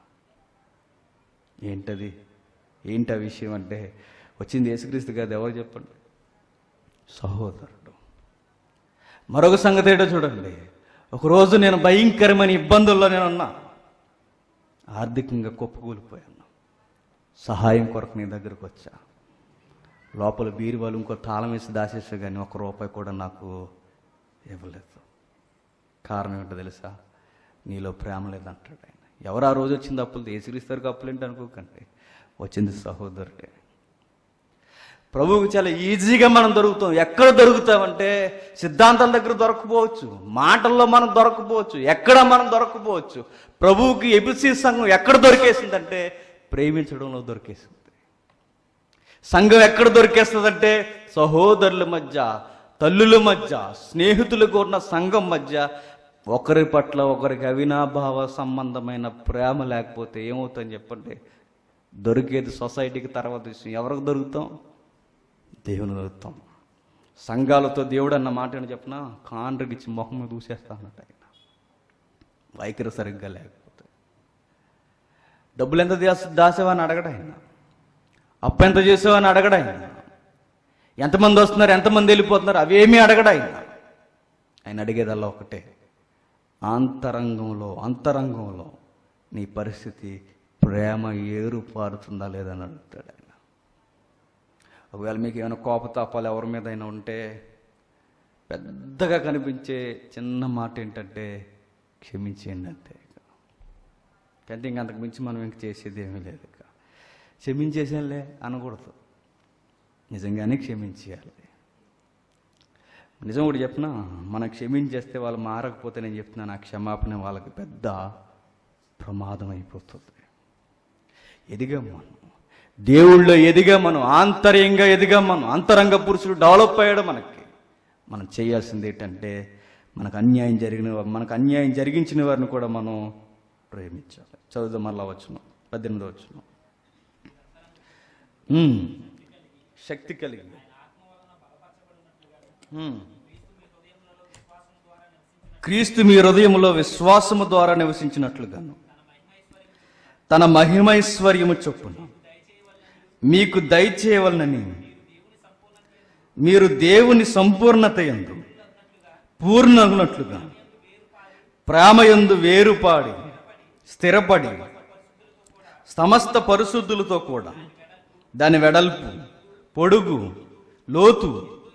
ఏంటది ఏంటి ఆ విషయం అంటే వచ్చింది యేసుక్రీస్తు కాదు ఎవరు చెప్పండి సహోదరుడు మరొక సంగతి ఏంటో చూడండి ఒకరోజు నేను భయంకరమైన ఇబ్బందుల్లో నేను ఉన్నా ఆర్థికంగా కుప్పకూలిపోయాను సహాయం కొరకు నీ దగ్గరకు వచ్చా లోపల బీరువాలు ఇంకో తాళం వేసి దాచేసా కానీ ఒక రూపాయి కూడా నాకు ఇవ్వలేదు కారణం ఏంటో తెలుసా నీలో ప్రేమ లేదంటాడు ఆయన ఎవరు ఆ రోజు వచ్చింది అప్పులు ఏసిరిస్తారు అప్పులు ఏంటి అనుకోకండి వచ్చింది సహోదరుడే ప్రభువుకి చాలా ఈజీగా మనం దొరుకుతాం ఎక్కడ దొరుకుతామంటే సిద్ధాంతం దగ్గర దొరకపోవచ్చు మాటల్లో మనం దొరకపోవచ్చు ఎక్కడ మనం దొరకపోవచ్చు ప్రభువుకి ఎబిసి సంఘం ఎక్కడ దొరికేసిందంటే ప్రేమించడంలో దొరికేసింది సంఘం ఎక్కడ దొరికేస్తుందంటే సహోదరుల మధ్య తల్లుల మధ్య స్నేహితులకు ఉన్న సంఘం మధ్య ఒకరి పట్ల ఒకరికి అవినాభావ సంబంధమైన ప్రేమ లేకపోతే ఏమవుతుందని చెప్పండి దొరికేది సొసైటీకి తర్వాత విషయం ఎవరికి దొరుకుతాం దేవుని దొరుకుతాం సంఘాలతో దేవుడు అన్న మాట అని చెప్పిన కాండ్రగిచ్చి మొహం మీద దూసేస్తా అన్నట్టు ఆయన వైఖరి సరిగ్గా లేకపోతే డబ్బులు ఎంత దాస దాసావా అని అడగడు ఆయన అప్పు ఎంత చేసావా అని అడగడు ఆయన ఎంతమంది వస్తున్నారు ఎంతమంది వెళ్ళిపోతున్నారు అవేమీ అడగడు ఆయన ఆయన అడిగేదల్లా ఒకటే అంతరంగంలో అంతరంగంలో నీ పరిస్థితి ప్రేమ ఏరు పారుతుందా లేదని అడుగుతాడు ఆయన ఒకవేళ మీకు ఏమైనా కోపతాపాలు ఎవరి మీద అయినా ఉంటే పెద్దగా కనిపించే చిన్న మాట ఏంటంటే క్షమించేయండి అంతే కంటే ఇంక అంతకు మించి మనం ఇంక చేసేది ఏమీ లేదు ఇక క్షమించేసేలే అనకూడదు నిజంగానే క్షమించేయాలి నిజం కూడా చెప్పిన మనం క్షమించేస్తే వాళ్ళు మారకపోతే నేను చెప్తున్నాను ఆ క్షమాపణ వాళ్ళకి పెద్ద ప్రమాదం అయిపోతుంది ఎదిగాం మనం దేవుళ్ళో ఎదిగా మనం ఆంతర్యంగా ఎదిగా మనం అంతరంగ పురుషుడు డెవలప్ అయ్యాడు మనకి మనం చేయాల్సింది ఏంటంటే మనకు అన్యాయం జరిగిన వా- మనకు అన్యాయం జరిగించిన వారిని కూడా మనం ప్రేమించాలి చదువుదాం మళ్ళా వచ్చును పద్దెనిమిది వచ్చును శక్తి కలిగి ఉమ్. క్రీస్తు మీ హృదయంలో విశ్వాసము ద్వారా నివసించినట్లుగాను తన మహిమైశ్వర్యము చొప్పున మీకు దయచేయవలనని మీరు దేవుని సంపూర్ణత ఎందు పూర్ణగునట్లుగా ప్రేమయందు వేరుపాడి స్థిరపడి సమస్త పరిశుద్ధులతో కూడా దాని వెడల్పు పొడుగు లోతు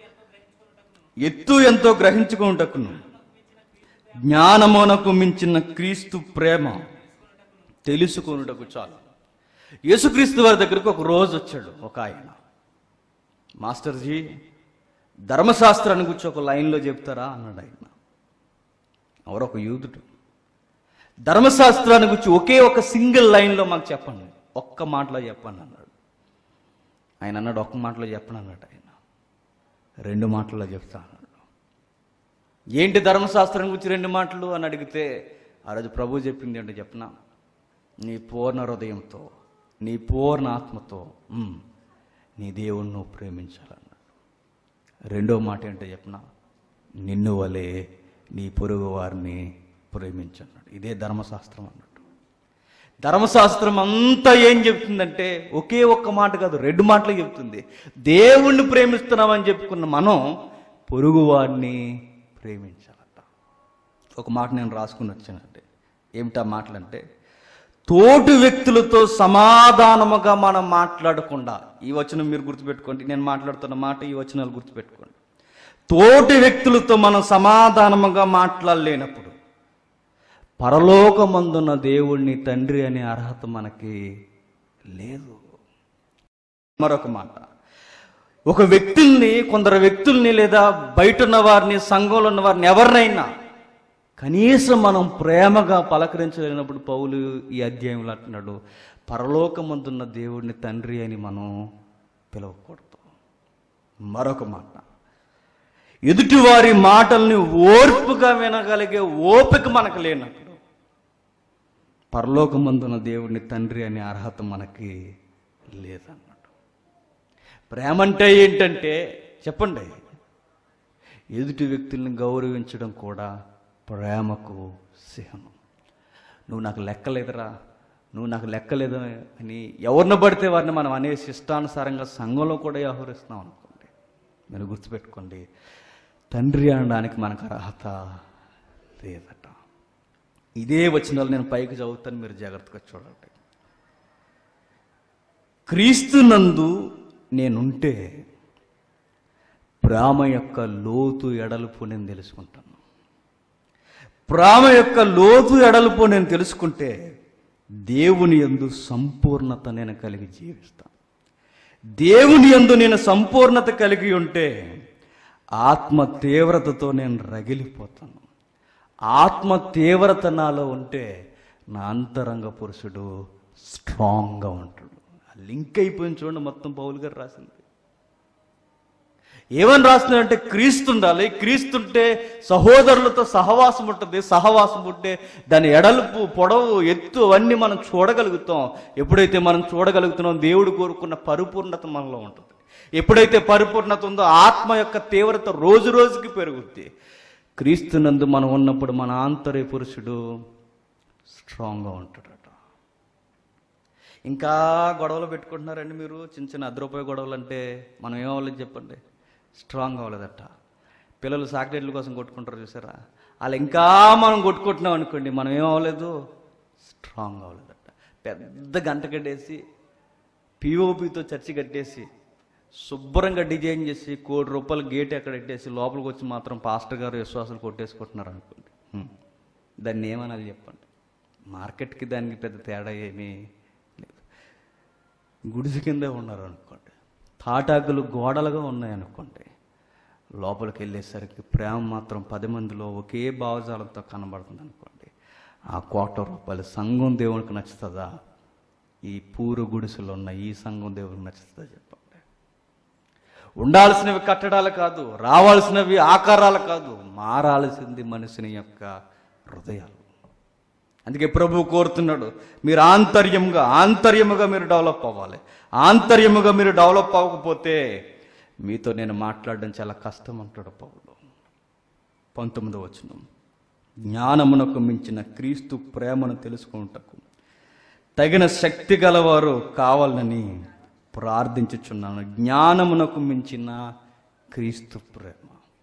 ఎత్తు ఎంతో గ్రహించుకుంటకును జ్ఞానమునకు మించిన క్రీస్తు ప్రేమ తెలుసుకొనుటకు చాలు యేసుక్రీస్తు వారి దగ్గరకు ఒక రోజు వచ్చాడు ఒక ఆయన మాస్టర్జీ ధర్మశాస్త్రాన్ని గురించి ఒక లైన్లో చెప్తారా అన్నాడు ఆయన ఎవరో ఒక యూదుడు ధర్మశాస్త్రాన్ని గురించి ఒకే ఒక సింగిల్ లైన్లో మాకు చెప్పండి ఒక్క మాటలో చెప్పండి అన్నాడు ఆయన అన్నాడు ఒక్క మాటలో చెప్పండి అన్నాడు ఆయన రెండు మాటల్లో చెప్తా అన్నాడు ఏంటి ధర్మశాస్త్రం గురించి రెండు మాటలు అని అడిగితే ఆ రోజు ప్రభు చెప్పింది ఏంటో చెప్పనా నీ పూర్ణ హృదయంతో నీ పూర్ణ ఆత్మతో ఉమ్, నీ దేవుణ్ణి నువ్వు ప్రేమించాలన్నాడు రెండో మాట ఏంటో చెప్పనా నిన్ను వలే నీ పొరుగు వారిని ప్రేమించన్నాడు ఇదే ధర్మశాస్త్రం అన్నట్టు ధర్మశాస్త్రం అంతా ఏం చెప్తుందంటే ఒకే ఒక్క మాట కాదు రెండు మాటలు చెప్తుంది దేవుణ్ణి ప్రేమిస్తున్నామని చెప్పుకున్న మనం పొరుగువాడిని ప్రేమించాలట ఒక మాట నేను రాసుకుని వచ్చానండి ఏమిటా మాటలంటే తోటి వ్యక్తులతో సమాధానముగా మనం మాట్లాడకుండా ఈ వచనం మీరు గుర్తుపెట్టుకోండి నేను మాట్లాడుతున్న మాట ఈ వచనాలు గుర్తుపెట్టుకోండి తోటి వ్యక్తులతో మనం సమాధానముగా మాట్లాడలేనప్పుడు పరలోకమందున్న దేవుణ్ణి తండ్రి అనే అర్హత మనకి లేదు మరొక మాట ఒక వ్యక్తుల్ని కొందరు వ్యక్తుల్ని లేదా బయట ఉన్న వారిని సంఘంలో ఉన్న వారిని ఎవరినైనా కనీసం మనం ప్రేమగా పలకరించలేనప్పుడు పౌలు ఈ అధ్యాయంలో అంటున్నాడు పరలోకమందున్న దేవుడిని తండ్రి అని మనం పిలవకూడదు మరొక మాట ఎదుటివారి మాటల్ని ఓర్పుగా వినగలిగే ఓపిక మనకు లేనప్పుడు పరలోకమందున్న దేవుడిని తండ్రి అనే అర్హత మనకి లేదన్నట్టు ప్రేమ అంటే ఏంటంటే చెప్పండి ఎదుటి వ్యక్తుల్ని గౌరవించడం కూడా ప్రేమకు చిహ్నం నువ్వు నాకు లెక్కలేదురా నువ్వు నాకు లెక్కలేదు అని ఎవరిని పడితే వారిని మనం అనేసి ఇష్టానుసారంగా సంఘంలో కూడా వ్యవహరిస్తున్నాం అనుకోండి మీరు గుర్తుపెట్టుకోండి తండ్రి అనడానికి మనకు అర్హత లేదట ఇదే వచనాలు నేను పైకి చదువుతాను మీరు జాగ్రత్తగా చూడండి క్రీస్తునందు నేనుంటే ప్రేమ యొక్క లోతు ఎడలుపు నేను తెలుసుకుంటాను ప్రేమ యొక్క లోతు ఎడలుపు నేను తెలుసుకుంటే దేవుని యందు సంపూర్ణత నేను కలిగి జీవిస్తాను దేవుని యందు నేను సంపూర్ణత కలిగి ఉంటే ఆత్మ తీవ్రతతో నేను రగిలిపోతాను ఆత్మ తీవ్రత నాలో ఉంటే నా అంతరంగ పురుషుడు స్ట్రాంగ్గా ఉంటాడు ఆ లింక్ అయిపోయింది చూడండి మొత్తం పౌలు గారు రాసింది ఏమని రాస్తున్నాడంటే క్రీస్తు ఉండాలి క్రీస్తుంటే సహోదరులతో సహవాసం ఉంటుంది సహవాసం ఉంటే దాని ఎడల్పు పొడవు ఎత్తు అవన్నీ మనం చూడగలుగుతాం ఎప్పుడైతే మనం చూడగలుగుతున్నాం దేవుడు కోరుకున్న పరిపూర్ణత మనలో ఉంటుంది ఎప్పుడైతే పరిపూర్ణత ఉందో ఆత్మ యొక్క తీవ్రత రోజు రోజుకి పెరుగుద్ది క్రీస్తునందు మనం ఉన్నప్పుడు మన ఆంతర్య పురుషుడు స్ట్రాంగ్గా ఉంటాడట ఇంకా గొడవలు పెట్టుకుంటున్నారండి మీరు చిన్న చిన్న అర్ధ రూపాయి గొడవలు అంటే మనం ఏమవ్వలేదు చెప్పండి స్ట్రాంగ్ అవ్వలేదట పిల్లలు సాక్లెట్ల కోసం కొట్టుకుంటారు చూసారా వాళ్ళు ఇంకా మనం కొట్టుకుంటున్నాం అనుకోండి మనం ఏమవ్వలేదు స్ట్రాంగ్ అవ్వలేదట పెద్ద గంట కట్టేసి పిఓపితో చర్చి కట్టేసి శుభ్రంగా డిజైన్ చేసి కోటి రూపాయలు గేట్ ఎక్కడ కట్టేసి లోపలికి వచ్చి మాత్రం పాస్టర్ గారు విశ్వాసాలు కొట్టేసుకుంటున్నారు అనుకోండి హ్మ్. దాన్ని ఏమనాలి చెప్పండి మార్కెట్కి దానికి పెద్ద తేడా ఏమీ లేదు గుడిసె కిందే ఉన్నారు అనుకోండి తాటాకులు గోడలుగా ఉన్నాయి అనుకోండి లోపలికి వెళ్ళేసరికి ప్రేమ మాత్రం పది మందిలో ఒకే భావజాలంతో కనబడుతుంది అనుకోండి ఆ కోట రూపాయలు సంఘం దేవునికి నచ్చుతుందా ఈ పూరు గుడిసెలో ఉన్న ఈ సంఘం దేవునికి నచ్చుతుందా చెప్పండి ఉండాల్సినవి కట్టడాలు కాదు రావాల్సినవి ఆకారాలు కాదు మారాల్సింది మనిషిని యొక్క హృదయాలు అందుకే ప్రభు కోరుతున్నాడు మీరు ఆంతర్యముగా ఆంతర్యముగా మీరు డెవలప్ అవ్వాలి ఆంతర్యముగా మీరు డెవలప్ అవ్వకపోతే మీతో నేను మాట్లాడడం చాలా కష్టం అంటాడు పౌలు పంతొమ్మిదో వచనం జ్ఞానమునకు మించిన క్రీస్తు ప్రేమను తెలుసుకుంటకు తగిన శక్తి గలవారు కావాలని ప్రార్థించుచున్నాను జ్ఞానమునకు మించిన క్రీస్తు ప్రేమ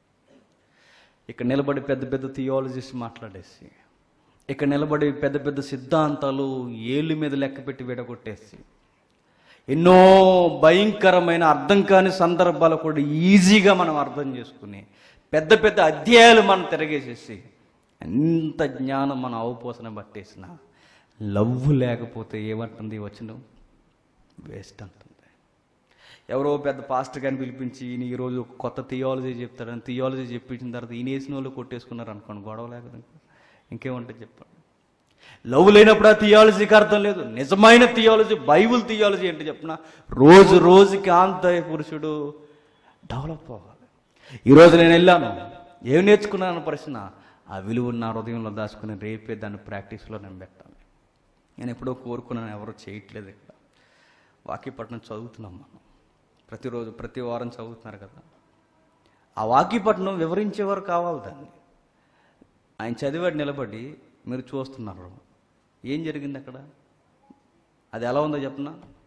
ఇక్కడ నిలబడి పెద్ద పెద్ద థియాలజిస్ట్ మాట్లాడేసి ఇక్కడ నిలబడి పెద్ద పెద్ద సిద్ధాంతాలు ఏళ్ళు మీద లెక్క పెట్టి విడగొట్టేసి ఎన్నో భయంకరమైన అర్థం కాని సందర్భాలు కూడా ఈజీగా మనం అర్థం చేసుకుని పెద్ద పెద్ద అధ్యాయాలు మనం తిరగేసేసి ఎంత జ్ఞానం మన అవపోసన పట్టేసిన లవ్ లేకపోతే ఏమంటుంది వచ్చిన వేస్ట్ అంటుంది ఎవరో పెద్ద పాస్టర్ గారిని పిలిపించి ఈయన ఈరోజు ఒక కొత్త థియాలజీ చెప్తాడని థియాలజీ చెప్పించిన తర్వాత ఈయన వేసిన వాళ్ళు కొట్టేసుకున్నారు అనుకోండి గొడవ లేకపోతే ఇంకేముంటుంది చెప్పండి లవ్ లేనప్పుడు ఆ థియాలజీకి అర్థం లేదు నిజమైన థియాలజీ బైబుల్ థియాలజీ ఏంటి చెప్పిన రోజు రోజుకి ఆంతయ పురుషుడు డెవలప్ అవ్వాలి ఈరోజు నేను వెళ్ళాను ఏం నేర్చుకున్నాను ప్రశ్న ఆ విలువ నా హృదయంలో దాచుకుని రేపే దాన్ని ప్రాక్టీస్లో నేను పెట్టాలి నేను ఎప్పుడో కోరుకున్నాను ఎవరో చేయట్లేదు ఇక్కడ వాక్యపట్నం చదువుతున్నాం మనం ప్రతిరోజు ప్రతి వారం చదువుతున్నారు కదా ఆ వాక్యపట్నం వివరించేవారు కావాలి దాన్ని ఆయన చదివాడు నిలబడి మీరు చూస్తున్నారు ఏం జరిగింది అక్కడ అది ఎలా ఉందో చెప్పనా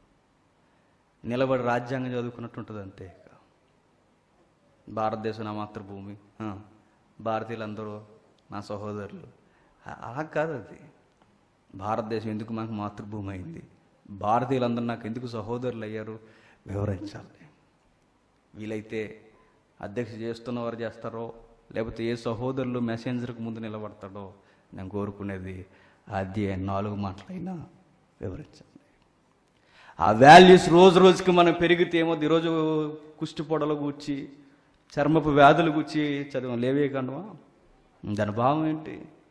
నిలబడి రాజ్యాంగం చదువుకున్నట్టు ఉంటుంది అంతే ఇక. భారతదేశం నా మాతృభూమి ఆ, భారతీయులందరూ నా సహోదరులు అ- అలా కాదు అది భారతదేశం ఎందుకు మాకు మాతృభూమి అయింది భారతీయులందరూ నాకు ఎందుకు సహోదరులు అయ్యారు వివరించాలి వీలైతే అధ్యక్ష చేస్తున్నవారు చేస్తారో లేకపోతే ఏ సహోదరులు మెసెంజర్కి ముందు నిలబడతాడో నేను కోరుకునేది ఆ అధ్యాయం నాలుగు మాటలైనా వివరించండి ఆ వాల్యూస్ రోజు రోజుకి మనం పెరిగితే ఏమో ఈరోజు కుష్టి పొడలు కూర్చి చర్మపు వ్యాధులు కూర్చి చదివాం లేవే కండవా దాని భావం ఏంటి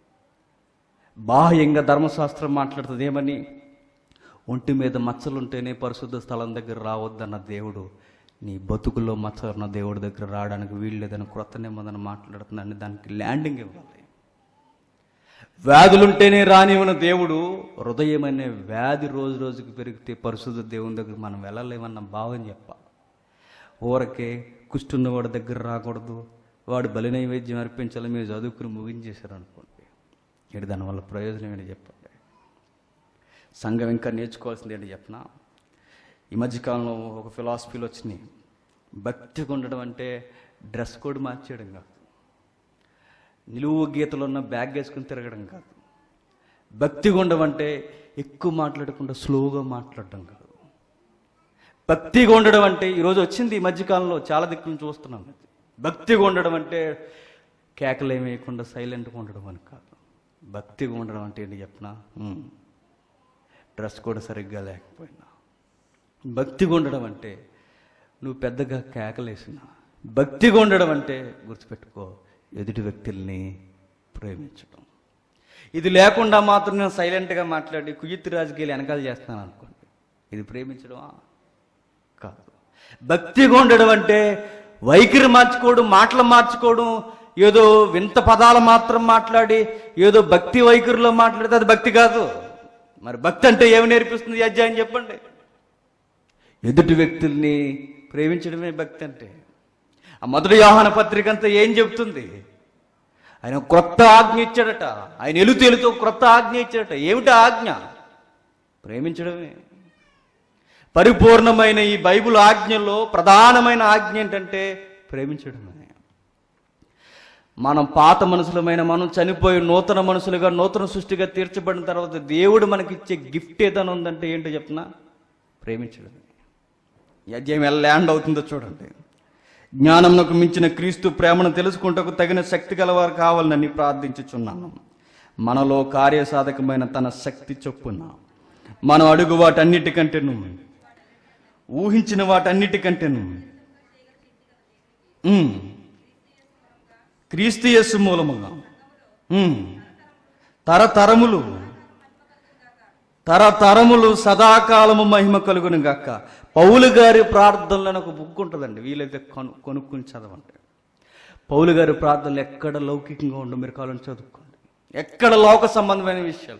బాహ్యంగా ధర్మశాస్త్రం మాట్లాడుతుంది ఏమని ఒంటి మీద మచ్చలుంటేనే పరిశుద్ధ స్థలం దగ్గర రావద్దన్న దేవుడు నీ బతుకుల్లో మచ్చలున్న దేవుడి దగ్గర రావడానికి వీలు లేదని క్రొత్త నిబంధన మాట్లాడుతుందని దానికి ల్యాండింగ్ ఇవ్వాలి వ్యాధులుంటేనే రానివ్వన దేవుడు హృదయం అనే వ్యాధి రోజు రోజుకి పెరిగితే పరిశుద్ధ దేవుని దగ్గర మనం వెళ్ళలేమన్న భావం చెప్పాలి ఊరకే కుష్టున్న వాడి దగ్గర రాకూడదు వాడు బలి నైవేద్యం అర్పించాలి మీరు చదువుకుని ముగించేశారు అనుకోండి ఇటు దానివల్ల ప్రయోజనం ఏంటి చెప్పండి సంఘం ఇంకా నేర్చుకోవాల్సింది ఏంటి చెప్పనా ఈ మధ్యకాలంలో ఒక ఫిలాసఫీలు వచ్చినాయి భక్తిగా ఉండడం అంటే డ్రెస్ కోడ్ మార్చేయడం కాదు నిలువు గీతలు ఉన్న బ్యాగ్ వేసుకుని తిరగడం కాదు భక్తిగా ఉండడం అంటే ఎక్కువ మాట్లాడకుండా స్లోగా మాట్లాడడం కాదు భక్తిగా ఉండడం అంటే ఈరోజు వచ్చింది ఈ మధ్యకాలంలో చాలా దిక్కులను చూస్తున్నాం అది. భక్తిగా ఉండడం అంటే కేకలు వేయకుండా సైలెంట్గా ఉండడం అని కాదు భక్తిగా ఉండడం అంటే ఏంటి చెప్పనా ఉమ్. డ్రెస్ కూడా సరిగ్గా లేకపోయినా భక్తిగా ఉండడం అంటే నువ్వు పెద్దగా కేకలేసిన భక్తిగా ఉండడం అంటే గుర్తుపెట్టుకో ఎదుటి వ్యక్తుల్ని ప్రేమించడం ఇది లేకుండా మాత్రం నేను సైలెంట్గా మాట్లాడి కుయ్యత్తి రాజకీయాలు వెనకాల చేస్తాను అనుకోండి ఇది ప్రేమించడమా కాదు భక్తిగా ఉండడం అంటే వైఖరి మార్చుకోవడం మాటలు మార్చుకోవడం ఏదో వింత పదాలు మాత్రం మాట్లాడి ఏదో భక్తి వైఖరిలో మాట్లాడితే అది భక్తి కాదు మరి భక్తి అంటే ఏమి నేర్పిస్తుంది ఈ అధ్యాయం చెప్పండి ఎదుటి వ్యక్తుల్ని ప్రేమించడమే భక్తి అంటే ఆ మొదటి యోహాన పత్రిక అంతా ఏం చెప్తుంది ఆయన క్రొత్త ఆజ్ఞ ఇచ్చాడట ఆయన ఎలుతు ఎలుతూ క్రొత్త ఆజ్ఞ ఇచ్చాడట ఏమిటి ఆ ఆజ్ఞ ప్రేమించడమే పరిపూర్ణమైన ఈ బైబిల్ ఆజ్ఞలో ప్రధానమైన ఆజ్ఞ ఏంటంటే ప్రేమించడమే మనం పాత మనుషులమైన మనం చనిపోయి నూతన మనుషులుగా నూతన సృష్టిగా తీర్చబడిన తర్వాత దేవుడు మనకిచ్చే గిఫ్ట్ ఏదైనా ఉందంటే ఏంటో చెప్పిన ప్రేమించడం ఈ అధ్యాయం ఎలా ల్యాండ్ అవుతుందో చూడండి జ్ఞానమునకు మించిన క్రీస్తు ప్రేమను తెలుసుకుంటకు తగిన శక్తి గలవారు కావాలని ప్రార్థించుచున్నాను మనలో కార్యసాధకమైన తన శక్తి చొప్పున మనం అడుగు వాటన్నిటికంటేను ఊహించిన వాటన్నిటికంటేను ఉమ్, క్రీస్తు యేసు మూలముగా ఉమ్, తరతరములు తరతరములు సదాకాలము మహిమ కలుగును గాక పౌలు గారి ప్రార్థనలను ఒక బుక్ ఉంటుందండి వీలైతే కొను కొనుక్కుని చదవండి పౌలు గారి ప్రార్థనలు ఎక్కడ లౌకికంగా ఉండవు మీరు కావాలని చదువుకోండి ఎక్కడ లోక సంబంధమైన విషయాలు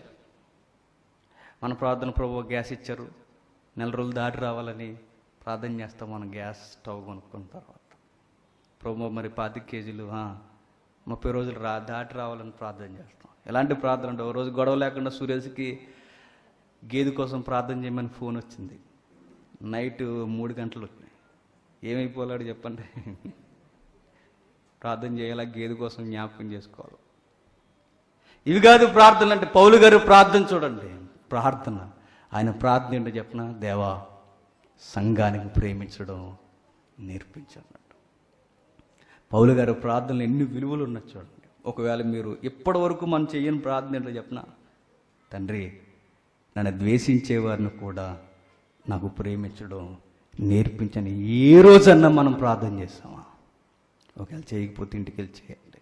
మన ప్రార్థన ప్రభు గ్యాస్ ఇచ్చారు నెల రోజులు దాటి రావాలని ప్రార్థన చేస్తాం మనం గ్యాస్ స్టవ్ కొనుక్కున్న తర్వాత ప్రభు మరి పాతి కేజీలు ఆ, ముప్పై రోజులు రా దాటి రావాలని ప్రార్థన చేస్తాం ఎలాంటి ప్రార్థన అంటే ఓ రోజు గొడవ లేకుండా సురేష్కి గేదె కోసం ప్రార్థన చేయమని ఫోన్ వచ్చింది నైట్ మూడు గంటలు వచ్చినాయి ఏమైపోలాడు చెప్పండి ప్రార్థన చేయాలా గేదె కోసం జ్ఞాపకం చేసుకోవాలి ఇవి కాదు ప్రార్థన అంటే పౌలు గారు ప్రార్థన చూడండి ప్రార్థన ఆయన ప్రార్థన ఏంటో చెప్పిన దేవా సంఘానికి ప్రేమించడం నేర్పించన్నట్టు పౌలు గారు ప్రార్థనలు ఎన్ని విలువలు ఉన్నాయి చూడండి ఒకవేళ మీరు ఇప్పటి వరకు మనం చెయ్యని ప్రార్థన ఏంటో చెప్పిన తండ్రి నన్ను ద్వేషించే వారిని కూడా నాకు ప్రేమించడం నేర్పించని ఏ రోజన్నా మనం ప్రార్థన చేస్తామా ఒకవేళ చేయకపోతే ఇంటికి వెళ్ళి చేయండి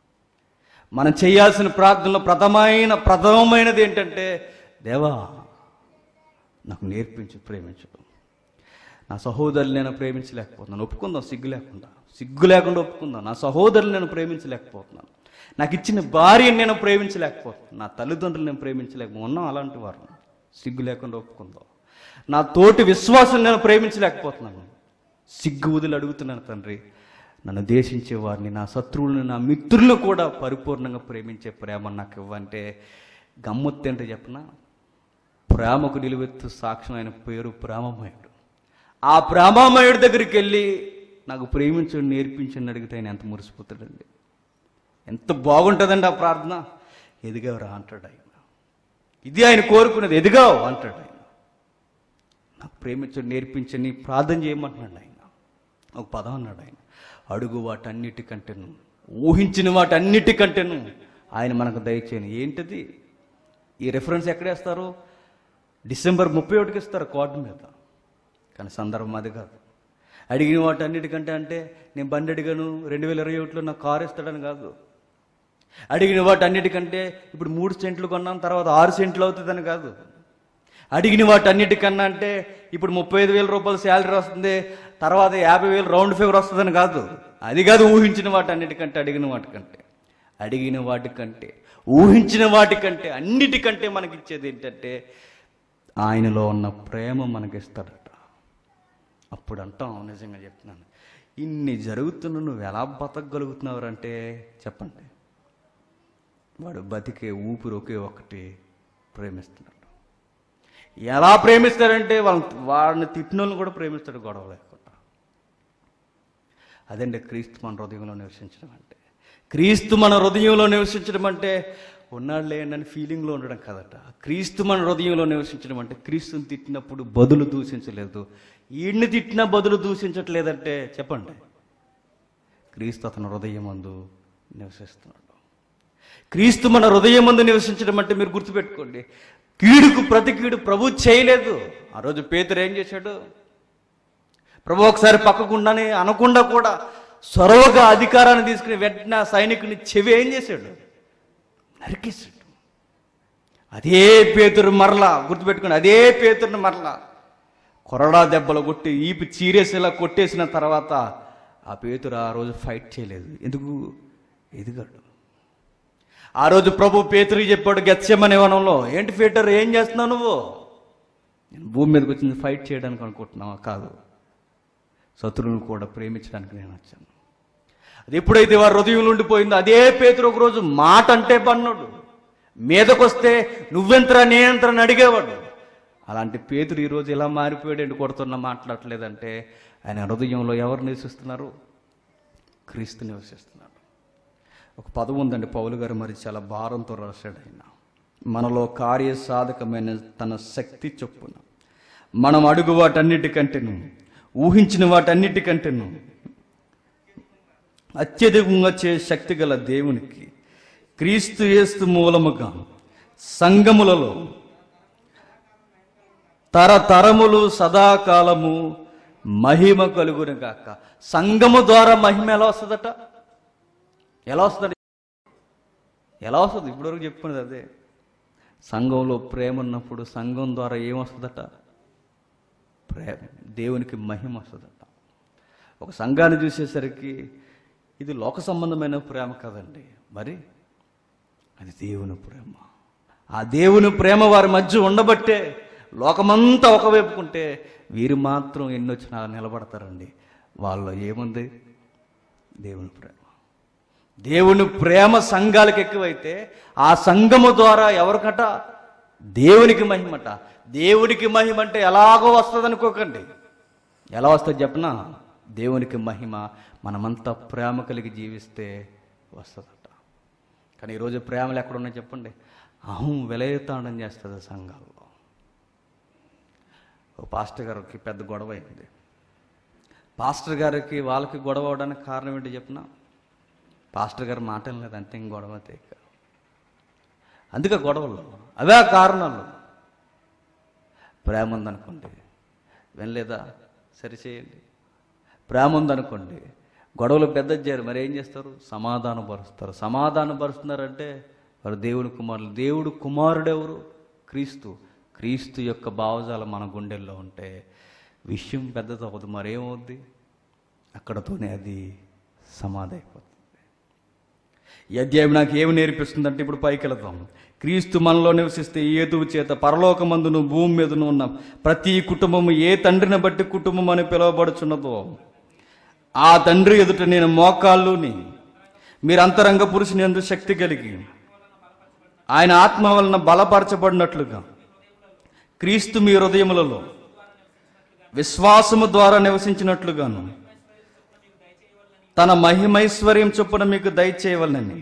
మనం చేయాల్సిన ప్రార్థనలో ప్రథమైన ప్రథమమైనది ఏంటంటే దేవా నాకు నేర్పించు ప్రేమించడం నా సహోదరులు నేను ప్రేమించలేకపోతున్నాను ఒప్పుకుందాం సిగ్గు లేకుండా సిగ్గు లేకుండా ఒప్పుకుందాం నా సహోదరులు నేను ప్రేమించలేకపోతున్నాను నాకు ఇచ్చిన భార్యని నేను ప్రేమించలేకపోతున్నాను నా తల్లిదండ్రులు నేను ప్రేమించలేకపో ఉన్నాం అలాంటి వారు సిగ్గు లేకుండా ఒప్పుకుందాం నా తోటి విశ్వాసం నేను ప్రేమించలేకపోతున్నాను సిగ్గు వదిలి అడుగుతున్నాను తండ్రి నన్ను దేశించే వారిని నా శత్రువులను నా మిత్రులను కూడా పరిపూర్ణంగా ప్రేమించే ప్రేమ నాకు ఇవ్వంటే గమ్మత్తు ఏంటో చెప్పనా ప్రేమకు నిలువెత్తు సాక్ష్యం ఆయన పేరు ప్రేమమయుడు ఆ ప్రేమమయుడి దగ్గరికి వెళ్ళి నాకు ప్రేమించడం నేర్పించండి అడిగితే ఆయన ఎంత మురిసిపోతాడండి ఎంత బాగుంటుందండి ఆ ప్రార్థన ఎదిగావురా అంటాడు ఆయన ఇది ఆయన కోరుకునేది ఎదిగావు అంటాడు ఆయన నాకు ప్రేమించడం నేర్పించని ప్రార్థన చేయమంటున్నాడు ఆయన ఒక పదం అన్నాడు ఆయన అడుగు వాటన్నిటికంటేను ఊహించిన వాటన్నిటికంటేను ఆయన మనకు దయచేయను ఏంటిది ఈ రెఫరెన్స్ ఎక్కడేస్తారు డిసెంబర్ ముప్పై ఒకటికి ఇస్తారు కార్డు మీద కానీ సందర్భం అది కాదు అడిగిన వాటన్నిటికంటే అంటే నేను బండి అడిగాను రెండు వేల ఇరవై ఒకటిలో నాకు కారు ఇస్తాడని కాదు అడిగిన వాటన్నిటికంటే ఇప్పుడు మూడు సెంట్లు కొన్నాను తర్వాత ఆరు సెంట్లు అవుతుందని కాదు అడిగిన వాటన్నిటికన్నా అంటే ఇప్పుడు ముప్పై ఐదు వేల రూపాయలు శాలరీ వస్తుంది తర్వాత యాభై వేలు రౌండ్ ఫిగర్ వస్తుందని కాదు అది కాదు ఊహించిన వాటన్నిటికంటే అడిగిన వాటికంటే అడిగిన వాటికంటే ఊహించిన వాటికంటే అన్నిటికంటే మనకిచ్చేది ఏంటంటే ఆయనలో ఉన్న ప్రేమ మనకిస్తాడట అప్పుడు అంటాం నిజంగా చెప్తున్నాను ఇన్ని జరుగుతున్న నువ్వు ఎలా బతకగలుగుతున్నావు చెప్పండి వాడు బతికే ఊపిరి ఒకే ఒకటి ప్రేమిస్తున్నాడు ఎలా ప్రేమిస్తాడంటే వాళ్ళ వాడిని తిట్టిన కూడా ప్రేమిస్తాడు గొడవ లేకుండా అదండి క్రీస్తు మన హృదయంలో నివసించడం అంటే క్రీస్తు మన హృదయంలో నివసించడం అంటే ఉన్నాడులే అని ఫీలింగ్లో ఉండడం కదట క్రీస్తు మన హృదయంలో నివసించడం అంటే క్రీస్తుని తిట్టినప్పుడు బదులు దూషించలేదు ఈయన్ని తిట్టినా బదులు దూషించట్లేదంటే చెప్పండి క్రీస్తు అతని హృదయం మందు నివసిస్తున్నాడు క్రీస్తు మన హృదయం మందు నివసించడం అంటే మీరు గుర్తుపెట్టుకోండి కీడుకు ప్రతి కీడు ప్రభు చేయలేదు ఆ రోజు పేతురు ఏం చేశాడు ప్రభు ఒకసారి పక్కకుండానే అనకుండా కూడా సొరవగా అధికారాన్ని తీసుకుని వెంటనే ఆ సైనికుని చెవి ఏం చేశాడు నరికేశాడు అదే పేతురు మరలా గుర్తుపెట్టుకుని అదే పేతురుని మరలా కొరడా దెబ్బలు కొట్టి ఈపి చీరేసేలా కొట్టేసిన తర్వాత ఆ పేతురు ఆ రోజు ఫైట్ చేయలేదు ఎందుకు ఎదిగాడు ఆ రోజు ప్రభు పేతురికి చెప్పాడు గెత్సెమనే వనంలో ఏంటి పీటర్ ఏం చేస్తున్నావు నువ్వు నేను భూమి మీదకి వచ్చింది ఫైట్ చేయడానికి అనుకుంటున్నావా కాదు శత్రువును కూడా ప్రేమించడానికి నేను వచ్చాను అది ఎప్పుడైతే వారి హృదయంలో ఉండిపోయిందో అదే పేతురు ఒకరోజు మాట అంటే పన్నాడు మీదకొస్తే నువ్వెంతరా నేనెంతరా అని అడిగేవాడు అలాంటి పేతురు ఈరోజు ఎలా మారిపోయాడు ఏంటి కొడుతున్నా మాట్లాడట్లేదంటే ఆయన హృదయంలో ఎవరు నివసిస్తున్నారు క్రీస్తు నివసిస్తున్నాడు ఒక పదం ఉందండి పౌలు గారు మరి చాలా భారంతో రాశాడు ఆయన మనలో కార్య సాధకమైన తన శక్తి చొప్పున మనం అడుగు వాటన్నిటికంటేను ఊహించిన వాటన్నిటికంటేను అత్యధికంగా చే శక్తి గల దేవునికి క్రీస్తు యేస్తు మూలముగా సంగములలో తరతరములు సదాకాలము మహిమ కలుగును గాక సంగము ద్వారా మహిమ ఎలా వస్తుందట ఎలా వస్తుంది ఎలా వస్తుంది ఇప్పటివరకు చెప్పుకున్నది అదే సంఘంలో ప్రేమ ఉన్నప్పుడు సంఘం ద్వారా ఏమొస్తుందట ప్రేమ దేవునికి మహిమ వస్తుందట ఒక సంఘాన్ని చూసేసరికి ఇది లోక సంబంధమైన ప్రేమ కదండి మరి అది దేవుని ప్రేమ ఆ దేవుని ప్రేమ వారి మధ్య ఉండబట్టే లోకమంతా ఒకవైపుకుంటే వీరు మాత్రం ఎన్ని వచ్చినా నిలబడతారండి వాళ్ళలో ఏముంది దేవుని ప్రేమ దేవుని ప్రేమ సంఘాలకు ఎక్కువైతే ఆ సంఘము ద్వారా ఎవరికట దేవునికి మహిమట దేవునికి మహిమ అంటే ఎలాగో వస్తుంది అనుకోకండి ఎలా వస్తుంది చెప్పనా దేవునికి మహిమ మనమంతా ప్రేమ కలిగి జీవిస్తే వస్తుందట కానీ ఈరోజు ప్రేమలు ఎక్కడున్నాయి చెప్పండి అహం విలయతాండం చేస్తుంది సంఘాల్లో ఓ పాస్టర్ గారికి పెద్ద గొడవ అయింది పాస్టర్ గారికి వాళ్ళకి గొడవ అవడానికి కారణం ఏంటి చెప్పిన పాస్టర్ గారు మాటలు లేదు అంతే ఇంక గొడవ తేక అందుకే గొడవలు అవే ఆ కారణాలు ప్రేమ ఉందనుకోండి వినలేదా సరిచేయండి ప్రేమ ఉందనుకోండి గొడవలు పెద్ద చేయరు మరి ఏం చేస్తారు సమాధానం పరుస్తారు సమాధానం పరుస్తున్నారంటే వారు దేవుని కుమారులు దేవుడు కుమారుడు ఎవరు క్రీస్తు క్రీస్తు యొక్క భావజాలం మన గుండెల్లో ఉంటే విషయం పెద్దది అవ్వదు మరేమవుద్ది అక్కడతోనే అది సమాధి అయిపోతుంది ఈ అధ్యాయం నాకు ఏమి నేర్పిస్తుందంటే ఇప్పుడు పైకి వెళదాం క్రీస్తు మనలో నివసిస్తే ఈ హేతువు చేత పరలోకమందును భూమి మీదను ఉన్న ప్రతి కుటుంబము ఏ తండ్రిని బట్టి కుటుంబం అని పిలువబడుచున్నదో ఆ తండ్రి ఎదుట నేను మోకాళ్ళుని మీరు అంతరంగ పురుషుని ఎందు శక్తి కలిగి ఆయన ఆత్మ వలన బలపరచబడినట్లుగా క్రీస్తు మీ హృదయములలో విశ్వాసము ద్వారా నివసించినట్లుగాను తన మహిమైశ్వర్యం చొప్పున మీకు దయచేయవలనని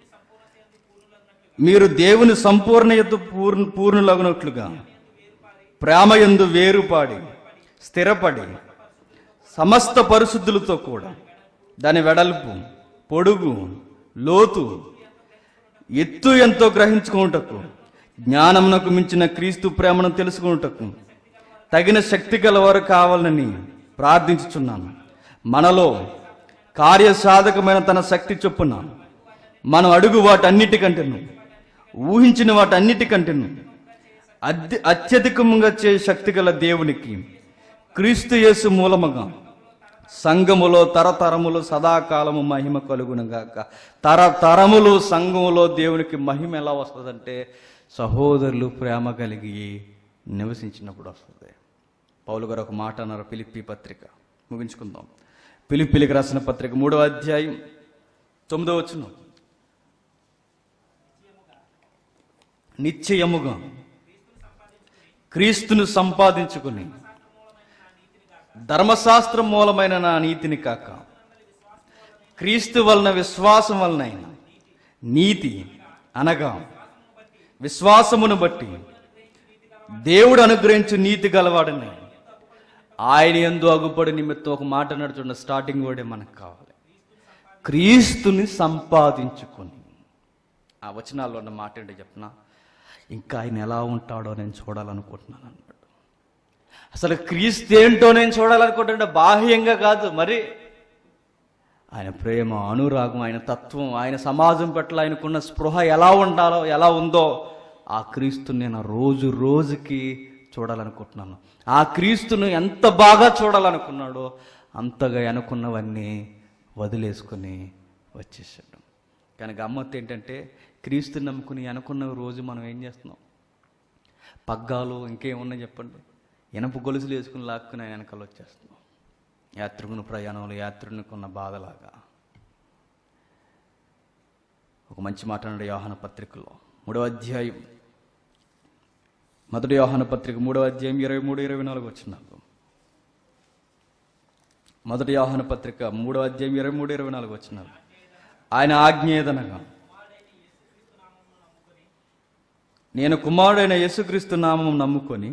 మీరు దేవుని సంపూర్ణ ఎత్తు పూర్ణ పూర్ణులగునట్లుగా ప్రేమ యందు వేరుపాడి స్థిరపడి సమస్త పరిశుద్ధులతో కూడా దాని వెడల్పు పొడుగు లోతు ఎత్తు ఎంతో గ్రహించుకుంటకు జ్ఞానమునకు మించిన క్రీస్తు ప్రేమను తెలుసుకుంటకు తగిన శక్తి గలవారు కావాలని ప్రార్థించుచున్నాను మనలో కార్యసాధకమైన తన శక్తి చొప్పున మనం అడుగు వాటన్నిటికంటేను ఊహించిన వాటన్నిటికంటేను అత్య అత్యధికంగా చే శక్తి గల దేవునికి క్రీస్తు యేసు మూలముగా సంఘములో తరతరములు సదాకాలము మహిమ కలుగునుగాక తరతరములు సంఘములో దేవునికి మహిమ ఎలా వస్తుందంటే సహోదరులు ప్రేమ కలిగి నివసించినప్పుడు వస్తుంది పౌలు గారు ఒక మాట అన్నారు పిలిపి పత్రిక ముగించుకుందాం పిలిపిలికి రాసిన పత్రిక మూడవ అధ్యాయం తొమ్మిదో వచ్చును నిశ్చయముగా క్రీస్తును సంపాదించుకుని ధర్మశాస్త్రం మూలమైన నా నీతిని కాక క్రీస్తు వలన విశ్వాసం వలనైన నీతి అనగా విశ్వాసమును బట్టి దేవుడు అనుగ్రహించు నీతి గలవాడని ఆయన ఎందు అగుపడి నిమిత్తం ఒక మాట నడుచున్న స్టార్టింగ్ వర్డే మనకు కావాలి క్రీస్తుని సంపాదించుకొని ఆ వచనాల్లో ఉన్న మాట ఏంటో చెప్పనా ఇంకా ఆయన ఎలా ఉంటాడో నేను చూడాలనుకుంటున్నాను అన్నాడు అసలు క్రీస్తు ఏంటో నేను చూడాలనుకుంటుంటే బాహ్యంగా కాదు మరి ఆయన ప్రేమ అనురాగం ఆయన తత్వం ఆయన సమాజం పట్ల ఆయనకున్న స్పృహ ఎలా ఉండాలో ఎలా ఉందో ఆ క్రీస్తుని నేను రోజు రోజుకి చూడాలనుకుంటున్నాను ఆ క్రీస్తును ఎంత బాగా చూడాలనుకున్నాడో అంతగా అనుకున్నవన్నీ వదిలేసుకుని వచ్చేసాడు కానీ గమ్మత్తు ఏంటంటే క్రీస్తుని నమ్ముకుని అనుకున్న రోజు మనం ఏం చేస్తున్నాం పగ్గాలు ఇంకేమున్నాయి చెప్పండి ఇనప గొలుసులు వేసుకుని లాక్కుని ఆయన వెనకాల వచ్చేస్తున్నాం యాత్రికుని ప్రయాణంలో యాత్రికునికి ఉన్న బాధలాగా ఒక మంచి మాట అన్నాడు యోహాన పత్రికలో మూడవ అధ్యాయం మొదటి యోహాన పత్రిక మూడవ అధ్యాయం ఇరవై మూడు ఇరవై నాలుగు వచ్చినారు మొదటి యోహాన పత్రిక మూడవ అధ్యాయం ఇరవై మూడు ఇరవై నాలుగు వచ్చినారు ఆయన ఆజ్ఞ ఏదనగా నేను కుమారుడైన యేసుక్రీస్తు నామము నమ్ముకొని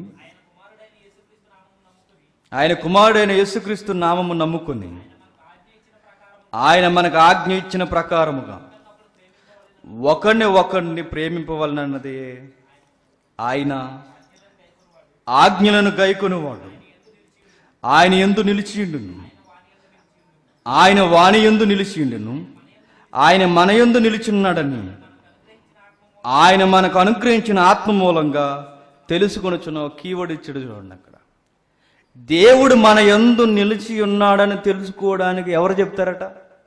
ఆయన కుమారుడైన యేసుక్రీస్తు నామము నమ్ముకొని ఆయన మనకు ఆజ్ఞ ఇచ్చిన ప్రకారముగా ఒకరిని ఒకరిని ప్రేమింపవలనన్నదే ఆయన ఆజ్ఞలను గైకొనివాడు ఆయన ఎందు నిలిచియుండును ఆయన వాణి ఎందు నిలిచియుండును ఆయన మన ఎందు నిలిచున్నాడని ఆయన మనకు అనుగ్రహించిన ఆత్మ మూలంగా తెలుసుకొనుచున్న కీవర్డ్ ఇచ్చాడు చూడండి అక్కడ దేవుడు మన యందు నిలిచి ఉన్నాడని తెలుసుకోవడానికి ఎవరు చెప్తారట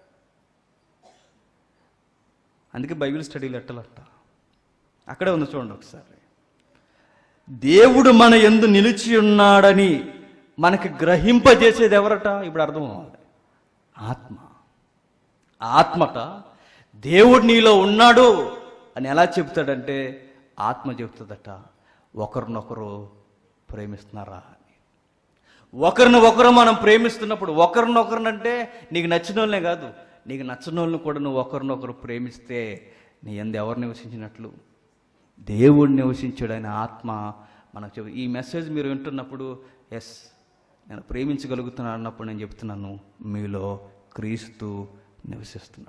అందుకే బైబిల్ స్టడీలు ఎట్టలట అక్కడే ఉంది చూడండి ఒకసారి దేవుడు మన యందు నిలిచి ఉన్నాడని మనకి గ్రహింపజేసేది ఎవరట ఇప్పుడు అర్థం అవ్వాలి ఆత్మ ఆత్మట దేవుడు నీలో ఉన్నాడు అని ఎలా చెప్తాడంటే ఆత్మ చెప్తుందట ఒకరినొకరు ప్రేమిస్తున్నారా అని ఒకరిని ఒకరు మనం ప్రేమిస్తున్నప్పుడు ఒకరినొకరినంటే నీకు నచ్చిన వాళ్ళనే కాదు నీకు నచ్చిన వాళ్ళని కూడా నువ్వు ఒకరినొకరు ప్రేమిస్తే నీ ఎందు ఎవరు నివసించినట్లు దేవుడు నివసించాడని ఆత్మ మనకు చెబు ఈ మెసేజ్ మీరు వింటున్నప్పుడు ఎస్ నేను ప్రేమించగలుగుతున్నాను అన్నప్పుడు నేను చెప్తున్నాను మీలో క్రీస్తు నివసిస్తున్నాడు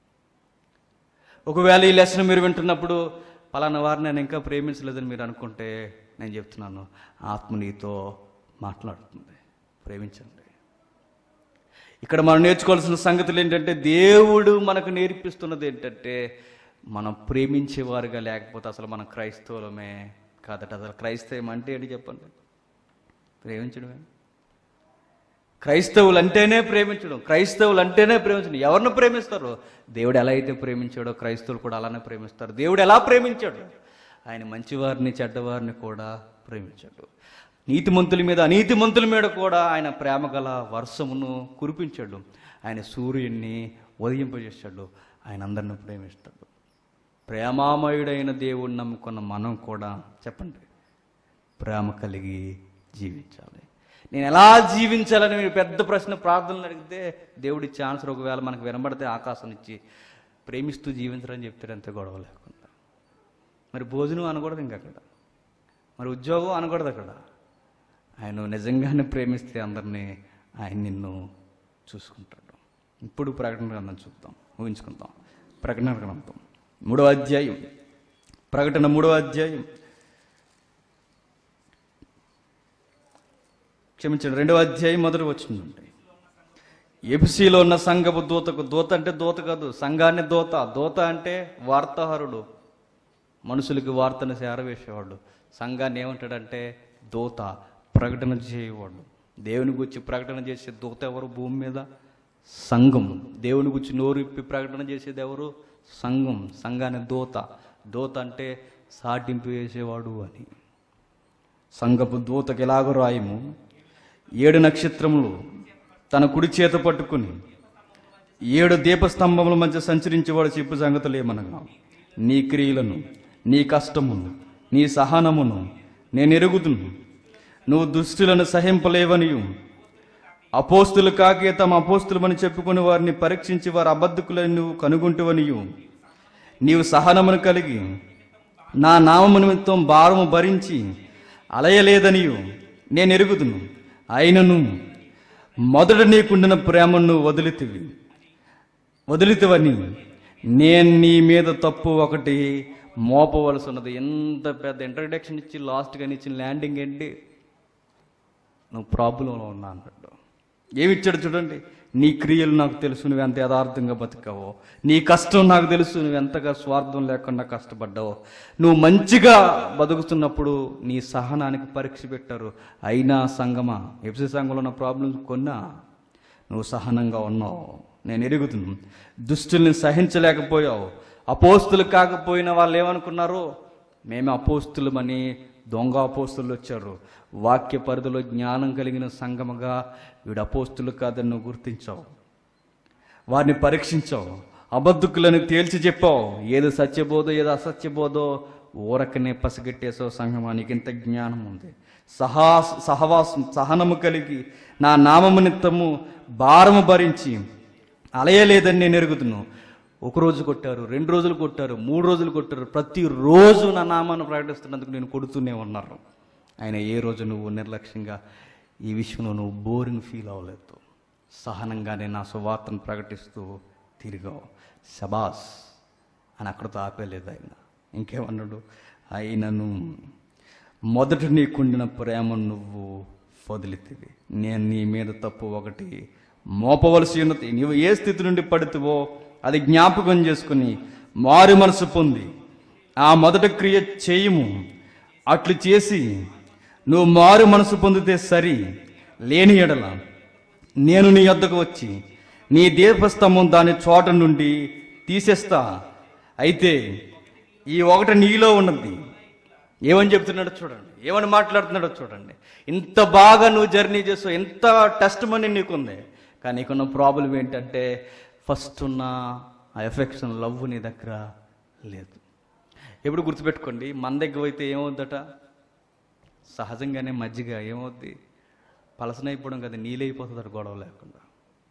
ఒకవేళ ఈ లెసన్ మీరు వింటున్నప్పుడు పలానా వారిని నేను ఇంకా ప్రేమించలేదని మీరు అనుకుంటే నేను చెప్తున్నాను ఆత్మ నీతో మాట్లాడుతుంది ప్రేమించండి ఇక్కడ మనం నేర్చుకోవాల్సిన సంగతులు ఏంటంటే దేవుడు మనకు నేర్పిస్తున్నది ఏంటంటే మనం ప్రేమించేవారుగా లేకపోతే అసలు మనం క్రైస్తవులమే కాదట అసలు క్రైస్తవం అంటే ఏంటి చెప్పండి ప్రేమించడమే క్రైస్తవులు అంటేనే ప్రేమించడం క్రైస్తవులు అంటేనే ప్రేమించడం ఎవరిని ప్రేమిస్తారు దేవుడు ఎలా అయితే ప్రేమించాడో క్రైస్తవులు కూడా అలానే ప్రేమిస్తారు దేవుడు ఎలా ప్రేమించాడు ఆయన మంచివారిని చెడ్డవారిని కూడా ప్రేమించాడు నీతిమంతుల మీద అనీతిమంతుల మీద కూడా ఆయన ప్రేమ గల వర్షమును కురిపించాడు ఆయన సూర్యుడిని ఉదయింపజేశాడు ఆయన అందరిని ప్రేమిస్తాడు ప్రేమామయుడైన దేవుడిని నమ్ముకున్న మనం కూడా చెప్పండి ప్రేమ కలిగి జీవించాలి నేను ఎలా జీవించాలని మీరు పెద్ద ప్రశ్న ప్రార్థనలు అడిగితే దేవుడి ఛాన్సర్ ఒకవేళ మనకు వినబడితే ఆకాశం ఇచ్చి ప్రేమిస్తూ జీవించరని చెప్తాడు అంతే గొడవ లేకుండా మరి భోజనం అనకూడదు ఇంక అక్కడ మరి ఉద్యోగం అనకూడదు అక్కడ ఆయన నిజంగానే ప్రేమిస్తే అందరినీ ఆయన నిన్ను చూసుకుంటాడు ఇప్పుడు ప్రకటన గ్రంథం చూద్దాం ఊహించుకుందాం ప్రకటన గ్రంథం మూడవ అధ్యాయం ప్రకటన మూడవ అధ్యాయం క్షమించండి రెండవ అధ్యాయం మొదటి వచ్చిందండి ఎఫ్సీలో ఉన్న సంఘపు దూతకు దూత అంటే దూత కాదు సంఘాన్ని దూత దూత అంటే వార్తాహరుడు మనుషులకి వార్తను చేరవేసేవాడు సంఘాన్ని ఏమంటాడంటే దూత ప్రకటన చేయవాడు దేవుని గురించి ప్రకటన చేసే దూత ఎవరు భూమి మీద సంఘం దేవుని గురించి నోరు ఇప్పి ప్రకటన చేసేది ఎవరు సంఘం సంఘాన్ని దూత దూత అంటే సాటింపు వేసేవాడు అని సంఘపు దూతకి ఎలాగో రాయము ఏడు నక్షత్రములు తన కుడి చేత పట్టుకుని ఏడు దీపస్తంభముల మధ్య సంచరించేవాడు చెప్పు సంగతులు ఏమనగా నీ క్రియలను నీ కష్టమును నీ సహనమును నేను ఎరుగుదును నువ్వు దుష్టులను సహింపలేవనియు అపోస్తులు కాకే తమ అపోస్తులమని చెప్పుకుని వారిని పరీక్షించి వారి అబద్ధకులని నువ్వు కనుగొంటువనియు నీవు సహనమును కలిగి నా నామము నిమిత్తం భారము భరించి అలయలేదనియు నేను ఎరుగుదును అయినను మొదట నీకుండిన ప్రేమను వదిలితివి వదిలితివని నేను నీ మీద తప్పు ఒకటి మోపవలసి ఉన్నది ఎంత పెద్ద ఇంట్రడక్షన్ ఇచ్చి లాస్ట్గా ఇచ్చిన ల్యాండింగ్ ఏంటి నువ్వు ప్రాబ్లంలో ఉన్నా అన్నాడు ఏమి ఇచ్చాడు చూడండి నీ క్రియలు నాకు తెలుసు నువ్వు ఎంత యథార్థంగా బతికావో నీ కష్టం నాకు తెలుసు నువ్వు ఎంతగా స్వార్థం లేకుండా కష్టపడ్డావో నువ్వు మంచిగా బతుకుతున్నప్పుడు నీ సహనానికి పరీక్ష పెట్టారు అయినా సంగమా ఎఫ్సి సంఘంలో ఉన్న ప్రాబ్లమ్స్ కొన్నా నువ్వు సహనంగా ఉన్నావు నేను ఎరుగుతున్నాను దుష్టుల్ని సహించలేకపోయావు అపోస్తులు కాకపోయిన వాళ్ళు ఏమనుకున్నారు మేము అపోస్తులమని దొంగ అపోస్తులు వచ్చారు వాక్య పరిధిలో జ్ఞానం కలిగిన సంగమగా వీడు అపోస్తులు కాదని నువ్వు గుర్తించావు వారిని పరీక్షించావు అబద్ధకులను తేల్చి చెప్పావు ఏది సత్యబోధో ఏది అసత్యబోధో ఊరకనే పసిగట్టేసావు సంగమా నీకు ఇంత జ్ఞానం ఉంది సహా సహవాసం సహనము కలిగి నా నామము నిత్తము భారము భరించి అలయలేదని నేను ఎరుగుతున్నాను ఒక రోజు కొట్టారు రెండు రోజులు కొట్టారు మూడు రోజులు కొట్టారు ప్రతిరోజు నా నామాన్ని ప్రకటిస్తున్నందుకు నేను కొడుతూనే ఉన్నారు ఆయన ఏ రోజు నువ్వు నిర్లక్ష్యంగా ఈ విషయంలో నువ్వు బోరింగ్ ఫీల్ అవ్వలేదు సహనంగానే నా సువార్తను ప్రకటిస్తూ తిరిగావు శబాస్ అని అక్కడితో ఆపేలేదు ఆయన ఇంకేమన్నాడు ఆయనను మొదట నీకుండిన ప్రేమను నువ్వు వదిలితివి నేను నీ మీద తప్పు ఒకటి మోపవలసి ఉన్నది నీవు ఏ స్థితి నుండి పడుతువో అది జ్ఞాపకం చేసుకుని మారు మనసు పొంది ఆ మొదట క్రియ చేయము అట్లు చేసి నువ్వు మారు మనసు పొందితే సరి లేని ఎడల నేను నీ వద్దకు వచ్చి నీ దీపస్తంభం దాని చోట నుండి తీసేస్తా అయితే ఈ ఒకటి నీలో ఉన్నది ఏమని చెప్తున్నాడో చూడండి ఏమని మాట్లాడుతున్నాడో చూడండి ఇంత బాగా నువ్వు జర్నీ చేస్తావు ఎంత టెస్ట్ మనీ నీకుంది కానీ నీకున్న ప్రాబ్లం ఏంటంటే ఫస్ట్ ఉన్న ఆ ఎఫెక్షన్ లవ్ నీ దగ్గర లేదు ఎప్పుడు గుర్తుపెట్టుకోండి మన దగ్గర అయితే ఏమవుద్దట సహజంగానే మజ్జిగ ఏమవుద్ది పలసనైపోవడం కదా నీళ్ళైపోతుంది అటు గొడవ లేకుండా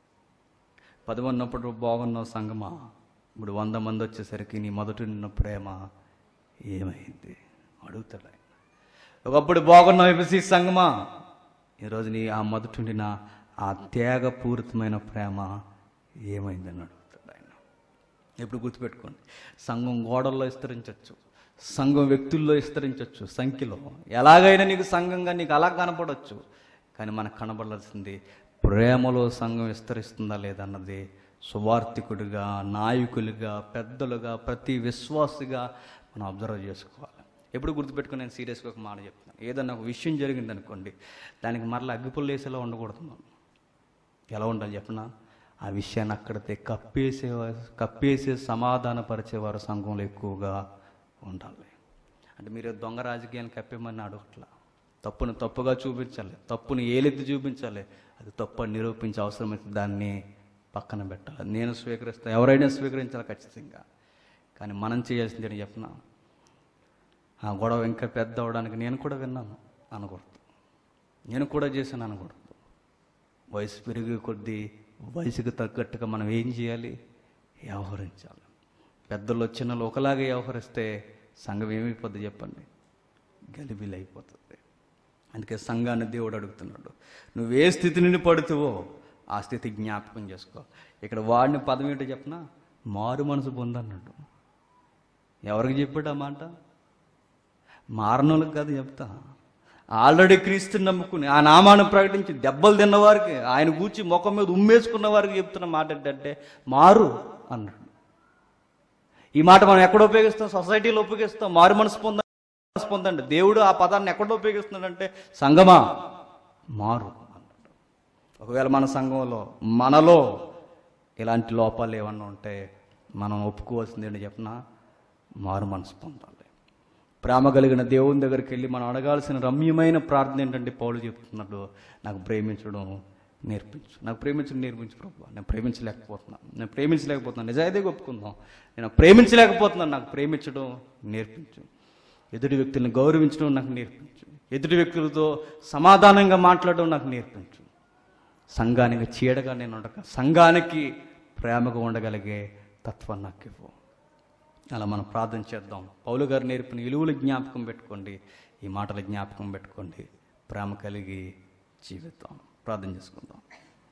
పది మంది ఉన్నప్పుడు బాగున్నావు సంగమా ఇప్పుడు వంద మంది వచ్చేసరికి నీ మొదటి ఉన్న ప్రేమ ఏమైంది అడుగుతాడు ఆయన ఒకప్పుడు బాగున్నావు ఎపిసి సంగమా ఈరోజు నీ ఆ మొదటుండిన ఆ త్యాగపూరితమైన ప్రేమ ఏమైందని అడుగుతాడు ఆయన ఎప్పుడు గుర్తుపెట్టుకోండి సంఘం గోడల్లో విస్తరించవచ్చు సంఘం వ్యక్తుల్లో విస్తరించవచ్చు సంఖ్యలో ఎలాగైనా నీకు సంఘంగా నీకు అలా కనపడవచ్చు కానీ మనకు కనబడాల్సింది ప్రేమలో సంఘం విస్తరిస్తుందా లేదన్నది సువార్థికుడిగా నాయకులుగా పెద్దలుగా ప్రతి విశ్వాసిగా మనం అబ్జర్వ్ చేసుకోవాలి ఎప్పుడు గుర్తుపెట్టుకుని నేను సీరియస్గా ఒక మాట చెప్తాను ఏదన్నా ఒక విషయం జరిగింది అనుకోండి దానికి మరలా అగ్గిపుల్లు వేసేలా ఉండకూడదు మనం ఎలా ఉండాలి చెప్పనా ఆ విషయాన్ని అక్కడితే కప్పేసే కప్పేసే సమాధానపరిచేవారు సంఘంలో ఎక్కువగా ఉండాలి అంటే మీరు దొంగ రాజకీయాన్ని కప్పేమని అడగట్లా తప్పును తప్పుగా చూపించాలి తప్పును ఏలెత్తి చూపించాలి అది తప్పు అని నిరూపించే అవసరమైతే దాన్ని పక్కన పెట్టాలి నేను స్వీకరిస్తాను ఎవరైనా స్వీకరించాలి ఖచ్చితంగా కానీ మనం చేయాల్సింది ఏంటి చెప్పనా ఆ గొడవ ఇంకా పెద్ద అవడానికి నేను కూడా విన్నాను అనకూడదు నేను కూడా చేశాను అనకూడదు వయసు పెరిగే కొద్దీ వయసుకు తగ్గట్టుగా మనం ఏం చేయాలి వ్యవహరించాలి పెద్దలు చిన్నలు ఒకలాగే వ్యవహరిస్తే సంఘం ఏమైపోద్ది చెప్పండి గలిబిలి అయిపోతుంది అందుకే సంఘాన్ని దేవుడు అడుగుతున్నాడు నువ్వు ఏ స్థితి నుండి పడుతువో ఆ స్థితి జ్ఞాపకం చేసుకో ఇక్కడ వాడిని పదం ఏంటో చెప్పనా మారు మనసు పొందన్నాడు ఎవరికి చెప్పాడు ఆ మాట మారణులకు కాదు చెప్తా ఆల్రెడీ క్రీస్తుని నమ్ముకుని ఆ నామాన్ని ప్రకటించి దెబ్బలు తిన్నవారికి ఆయన కూర్చి ముఖం మీద ఉమ్మేసుకున్న వారికి చెప్తున్న మాట ఏంటంటే మారు అన్నాడు ఈ మాట మనం ఎక్కడ ఉపయోగిస్తాం సొసైటీలో ఉపయోగిస్తాం మారు మనసు పొంద మనసు పొందండి దేవుడు ఆ పదాన్ని ఎక్కడ ఉపయోగిస్తున్నాడంటే సంగమా మారు అన్నాడు ఒకవేళ మన సంఘంలో మనలో ఇలాంటి లోపాలు ఏమన్నా ఉంటే మనం ఒప్పుకోవాల్సింది ఏంటి చెప్పిన మారు మనసు పొందాలి ప్రేమ కలిగిన దేవుని దగ్గరికి వెళ్ళి మనం అడగాల్సిన రమ్యమైన ప్రార్థన ఏంటంటే పౌలు చెప్తున్నాడు నాకు ప్రేమించడం నేర్పించు నాకు ప్రేమించడం నేర్పించు ప్రభు నేను ప్రేమించలేకపోతున్నాను నేను ప్రేమించలేకపోతున్నాను నిజాయితీగా ఒప్పుకుందాం నేను ప్రేమించలేకపోతున్నాను నాకు ప్రేమించడం నేర్పించు ఎదుటి వ్యక్తులను గౌరవించడం నాకు నేర్పించు ఎదుటి వ్యక్తులతో సమాధానంగా మాట్లాడడం నాకు నేర్పించు సంఘానికి చీడగా నేను ఉండక సంఘానికి ప్రేమగా ఉండగలిగే తత్వం నాకు ఇవ్వు అలా మనం ప్రార్థన చేద్దాం పౌలు గారు నేర్పిన విలువలు జ్ఞాపకం పెట్టుకోండి ఈ మాటలు జ్ఞాపకం పెట్టుకోండి ప్రేమ కలిగి జీవితం ప్రార్థన చేసుకుందాం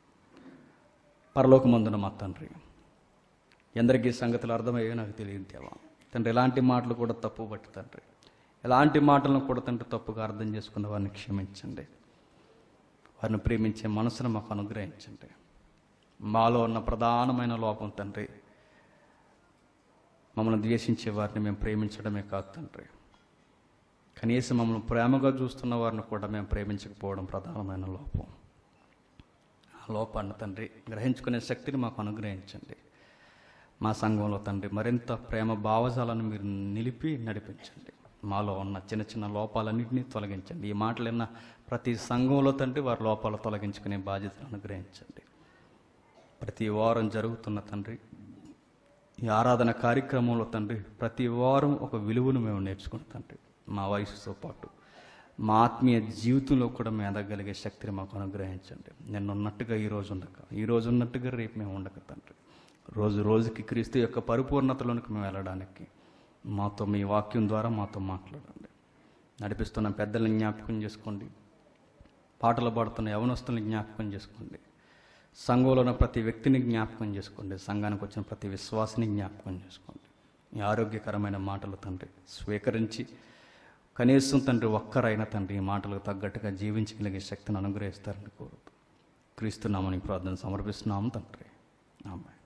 పరలోకమందున మా తండ్రి ఎందరికీ సంగతులు అర్థమయ్యో నాకు తెలియదు దేవా తండ్రి ఎలాంటి మాటలు కూడా తప్పు పట్టి తండ్రి ఎలాంటి మాటలను కూడా తండ్రి తప్పుగా అర్థం చేసుకున్న వారిని క్షమించండి వారిని ప్రేమించే మనసును మాకు అనుగ్రహించండి మాలో ఉన్న ప్రధానమైన లోపం తండ్రి మమ్మల్ని ద్వేషించే వారిని మేము ప్రేమించడమే కాదు తండ్రి కనీసం మమ్మల్ని ప్రేమగా చూస్తున్న వారిని కూడా మేము ప్రేమించకపోవడం ప్రధానమైన లోపం ఆ లోపాన్ని తండ్రి గ్రహించుకునే శక్తిని మాకు అనుగ్రహించండి మా సంఘంలో తండ్రి మరింత ప్రేమ భావజాలను మీరు నిలిపి నడిపించండి మాలో ఉన్న చిన్న చిన్న లోపాలన్నింటినీ తొలగించండి ఈ మాటలు విన్న ప్రతి సంఘంలో తండ్రి వారి లోపాలు తొలగించుకునే బాధ్యతను అనుగ్రహించండి ప్రతి వారం జరుగుతున్న తండ్రి ఈ ఆరాధన కార్యక్రమంలో తండ్రి ప్రతి వారం ఒక విలువను మేము నేర్చుకుంటాం తండ్రి మా వయసుతో పాటు మా ఆత్మీయ జీవితంలో కూడా మేము ఎదగలిగే శక్తిని మాకు అనుగ్రహించండి నిన్న ఉన్నట్టుగా ఈ రోజు ఉండక ఈ రోజు ఉన్నట్టుగా రేపు మేము ఉండక తండ్రి రోజు రోజుకి క్రీస్తు యొక్క పరిపూర్ణతలోనికి మేము వెళ్ళడానికి మాతో మీ వాక్యం ద్వారా మాతో మాట్లాడండి నడిపిస్తున్న పెద్దల్ని జ్ఞాపకం చేసుకోండి పాటలు పాడుతున్న యవనస్తుల్ని జ్ఞాపకం చేసుకోండి సంఘంలో ఉన్న ప్రతి వ్యక్తిని జ్ఞాపకం చేసుకోండి సంఘానికి వచ్చిన ప్రతి విశ్వాసిని జ్ఞాపకం చేసుకోండి ఈ ఆరోగ్యకరమైన మాటలు తండ్రి స్వీకరించి కనీసం తండ్రి ఒక్కరైన తండ్రి ఈ మాటలకు తగ్గట్టుగా జీవించగలిగే శక్తిని అనుగ్రహిస్తారని కోరుతూ క్రీస్తున్నామని ప్రార్థన సమర్పిస్తున్నాము తండ్రి ఆమె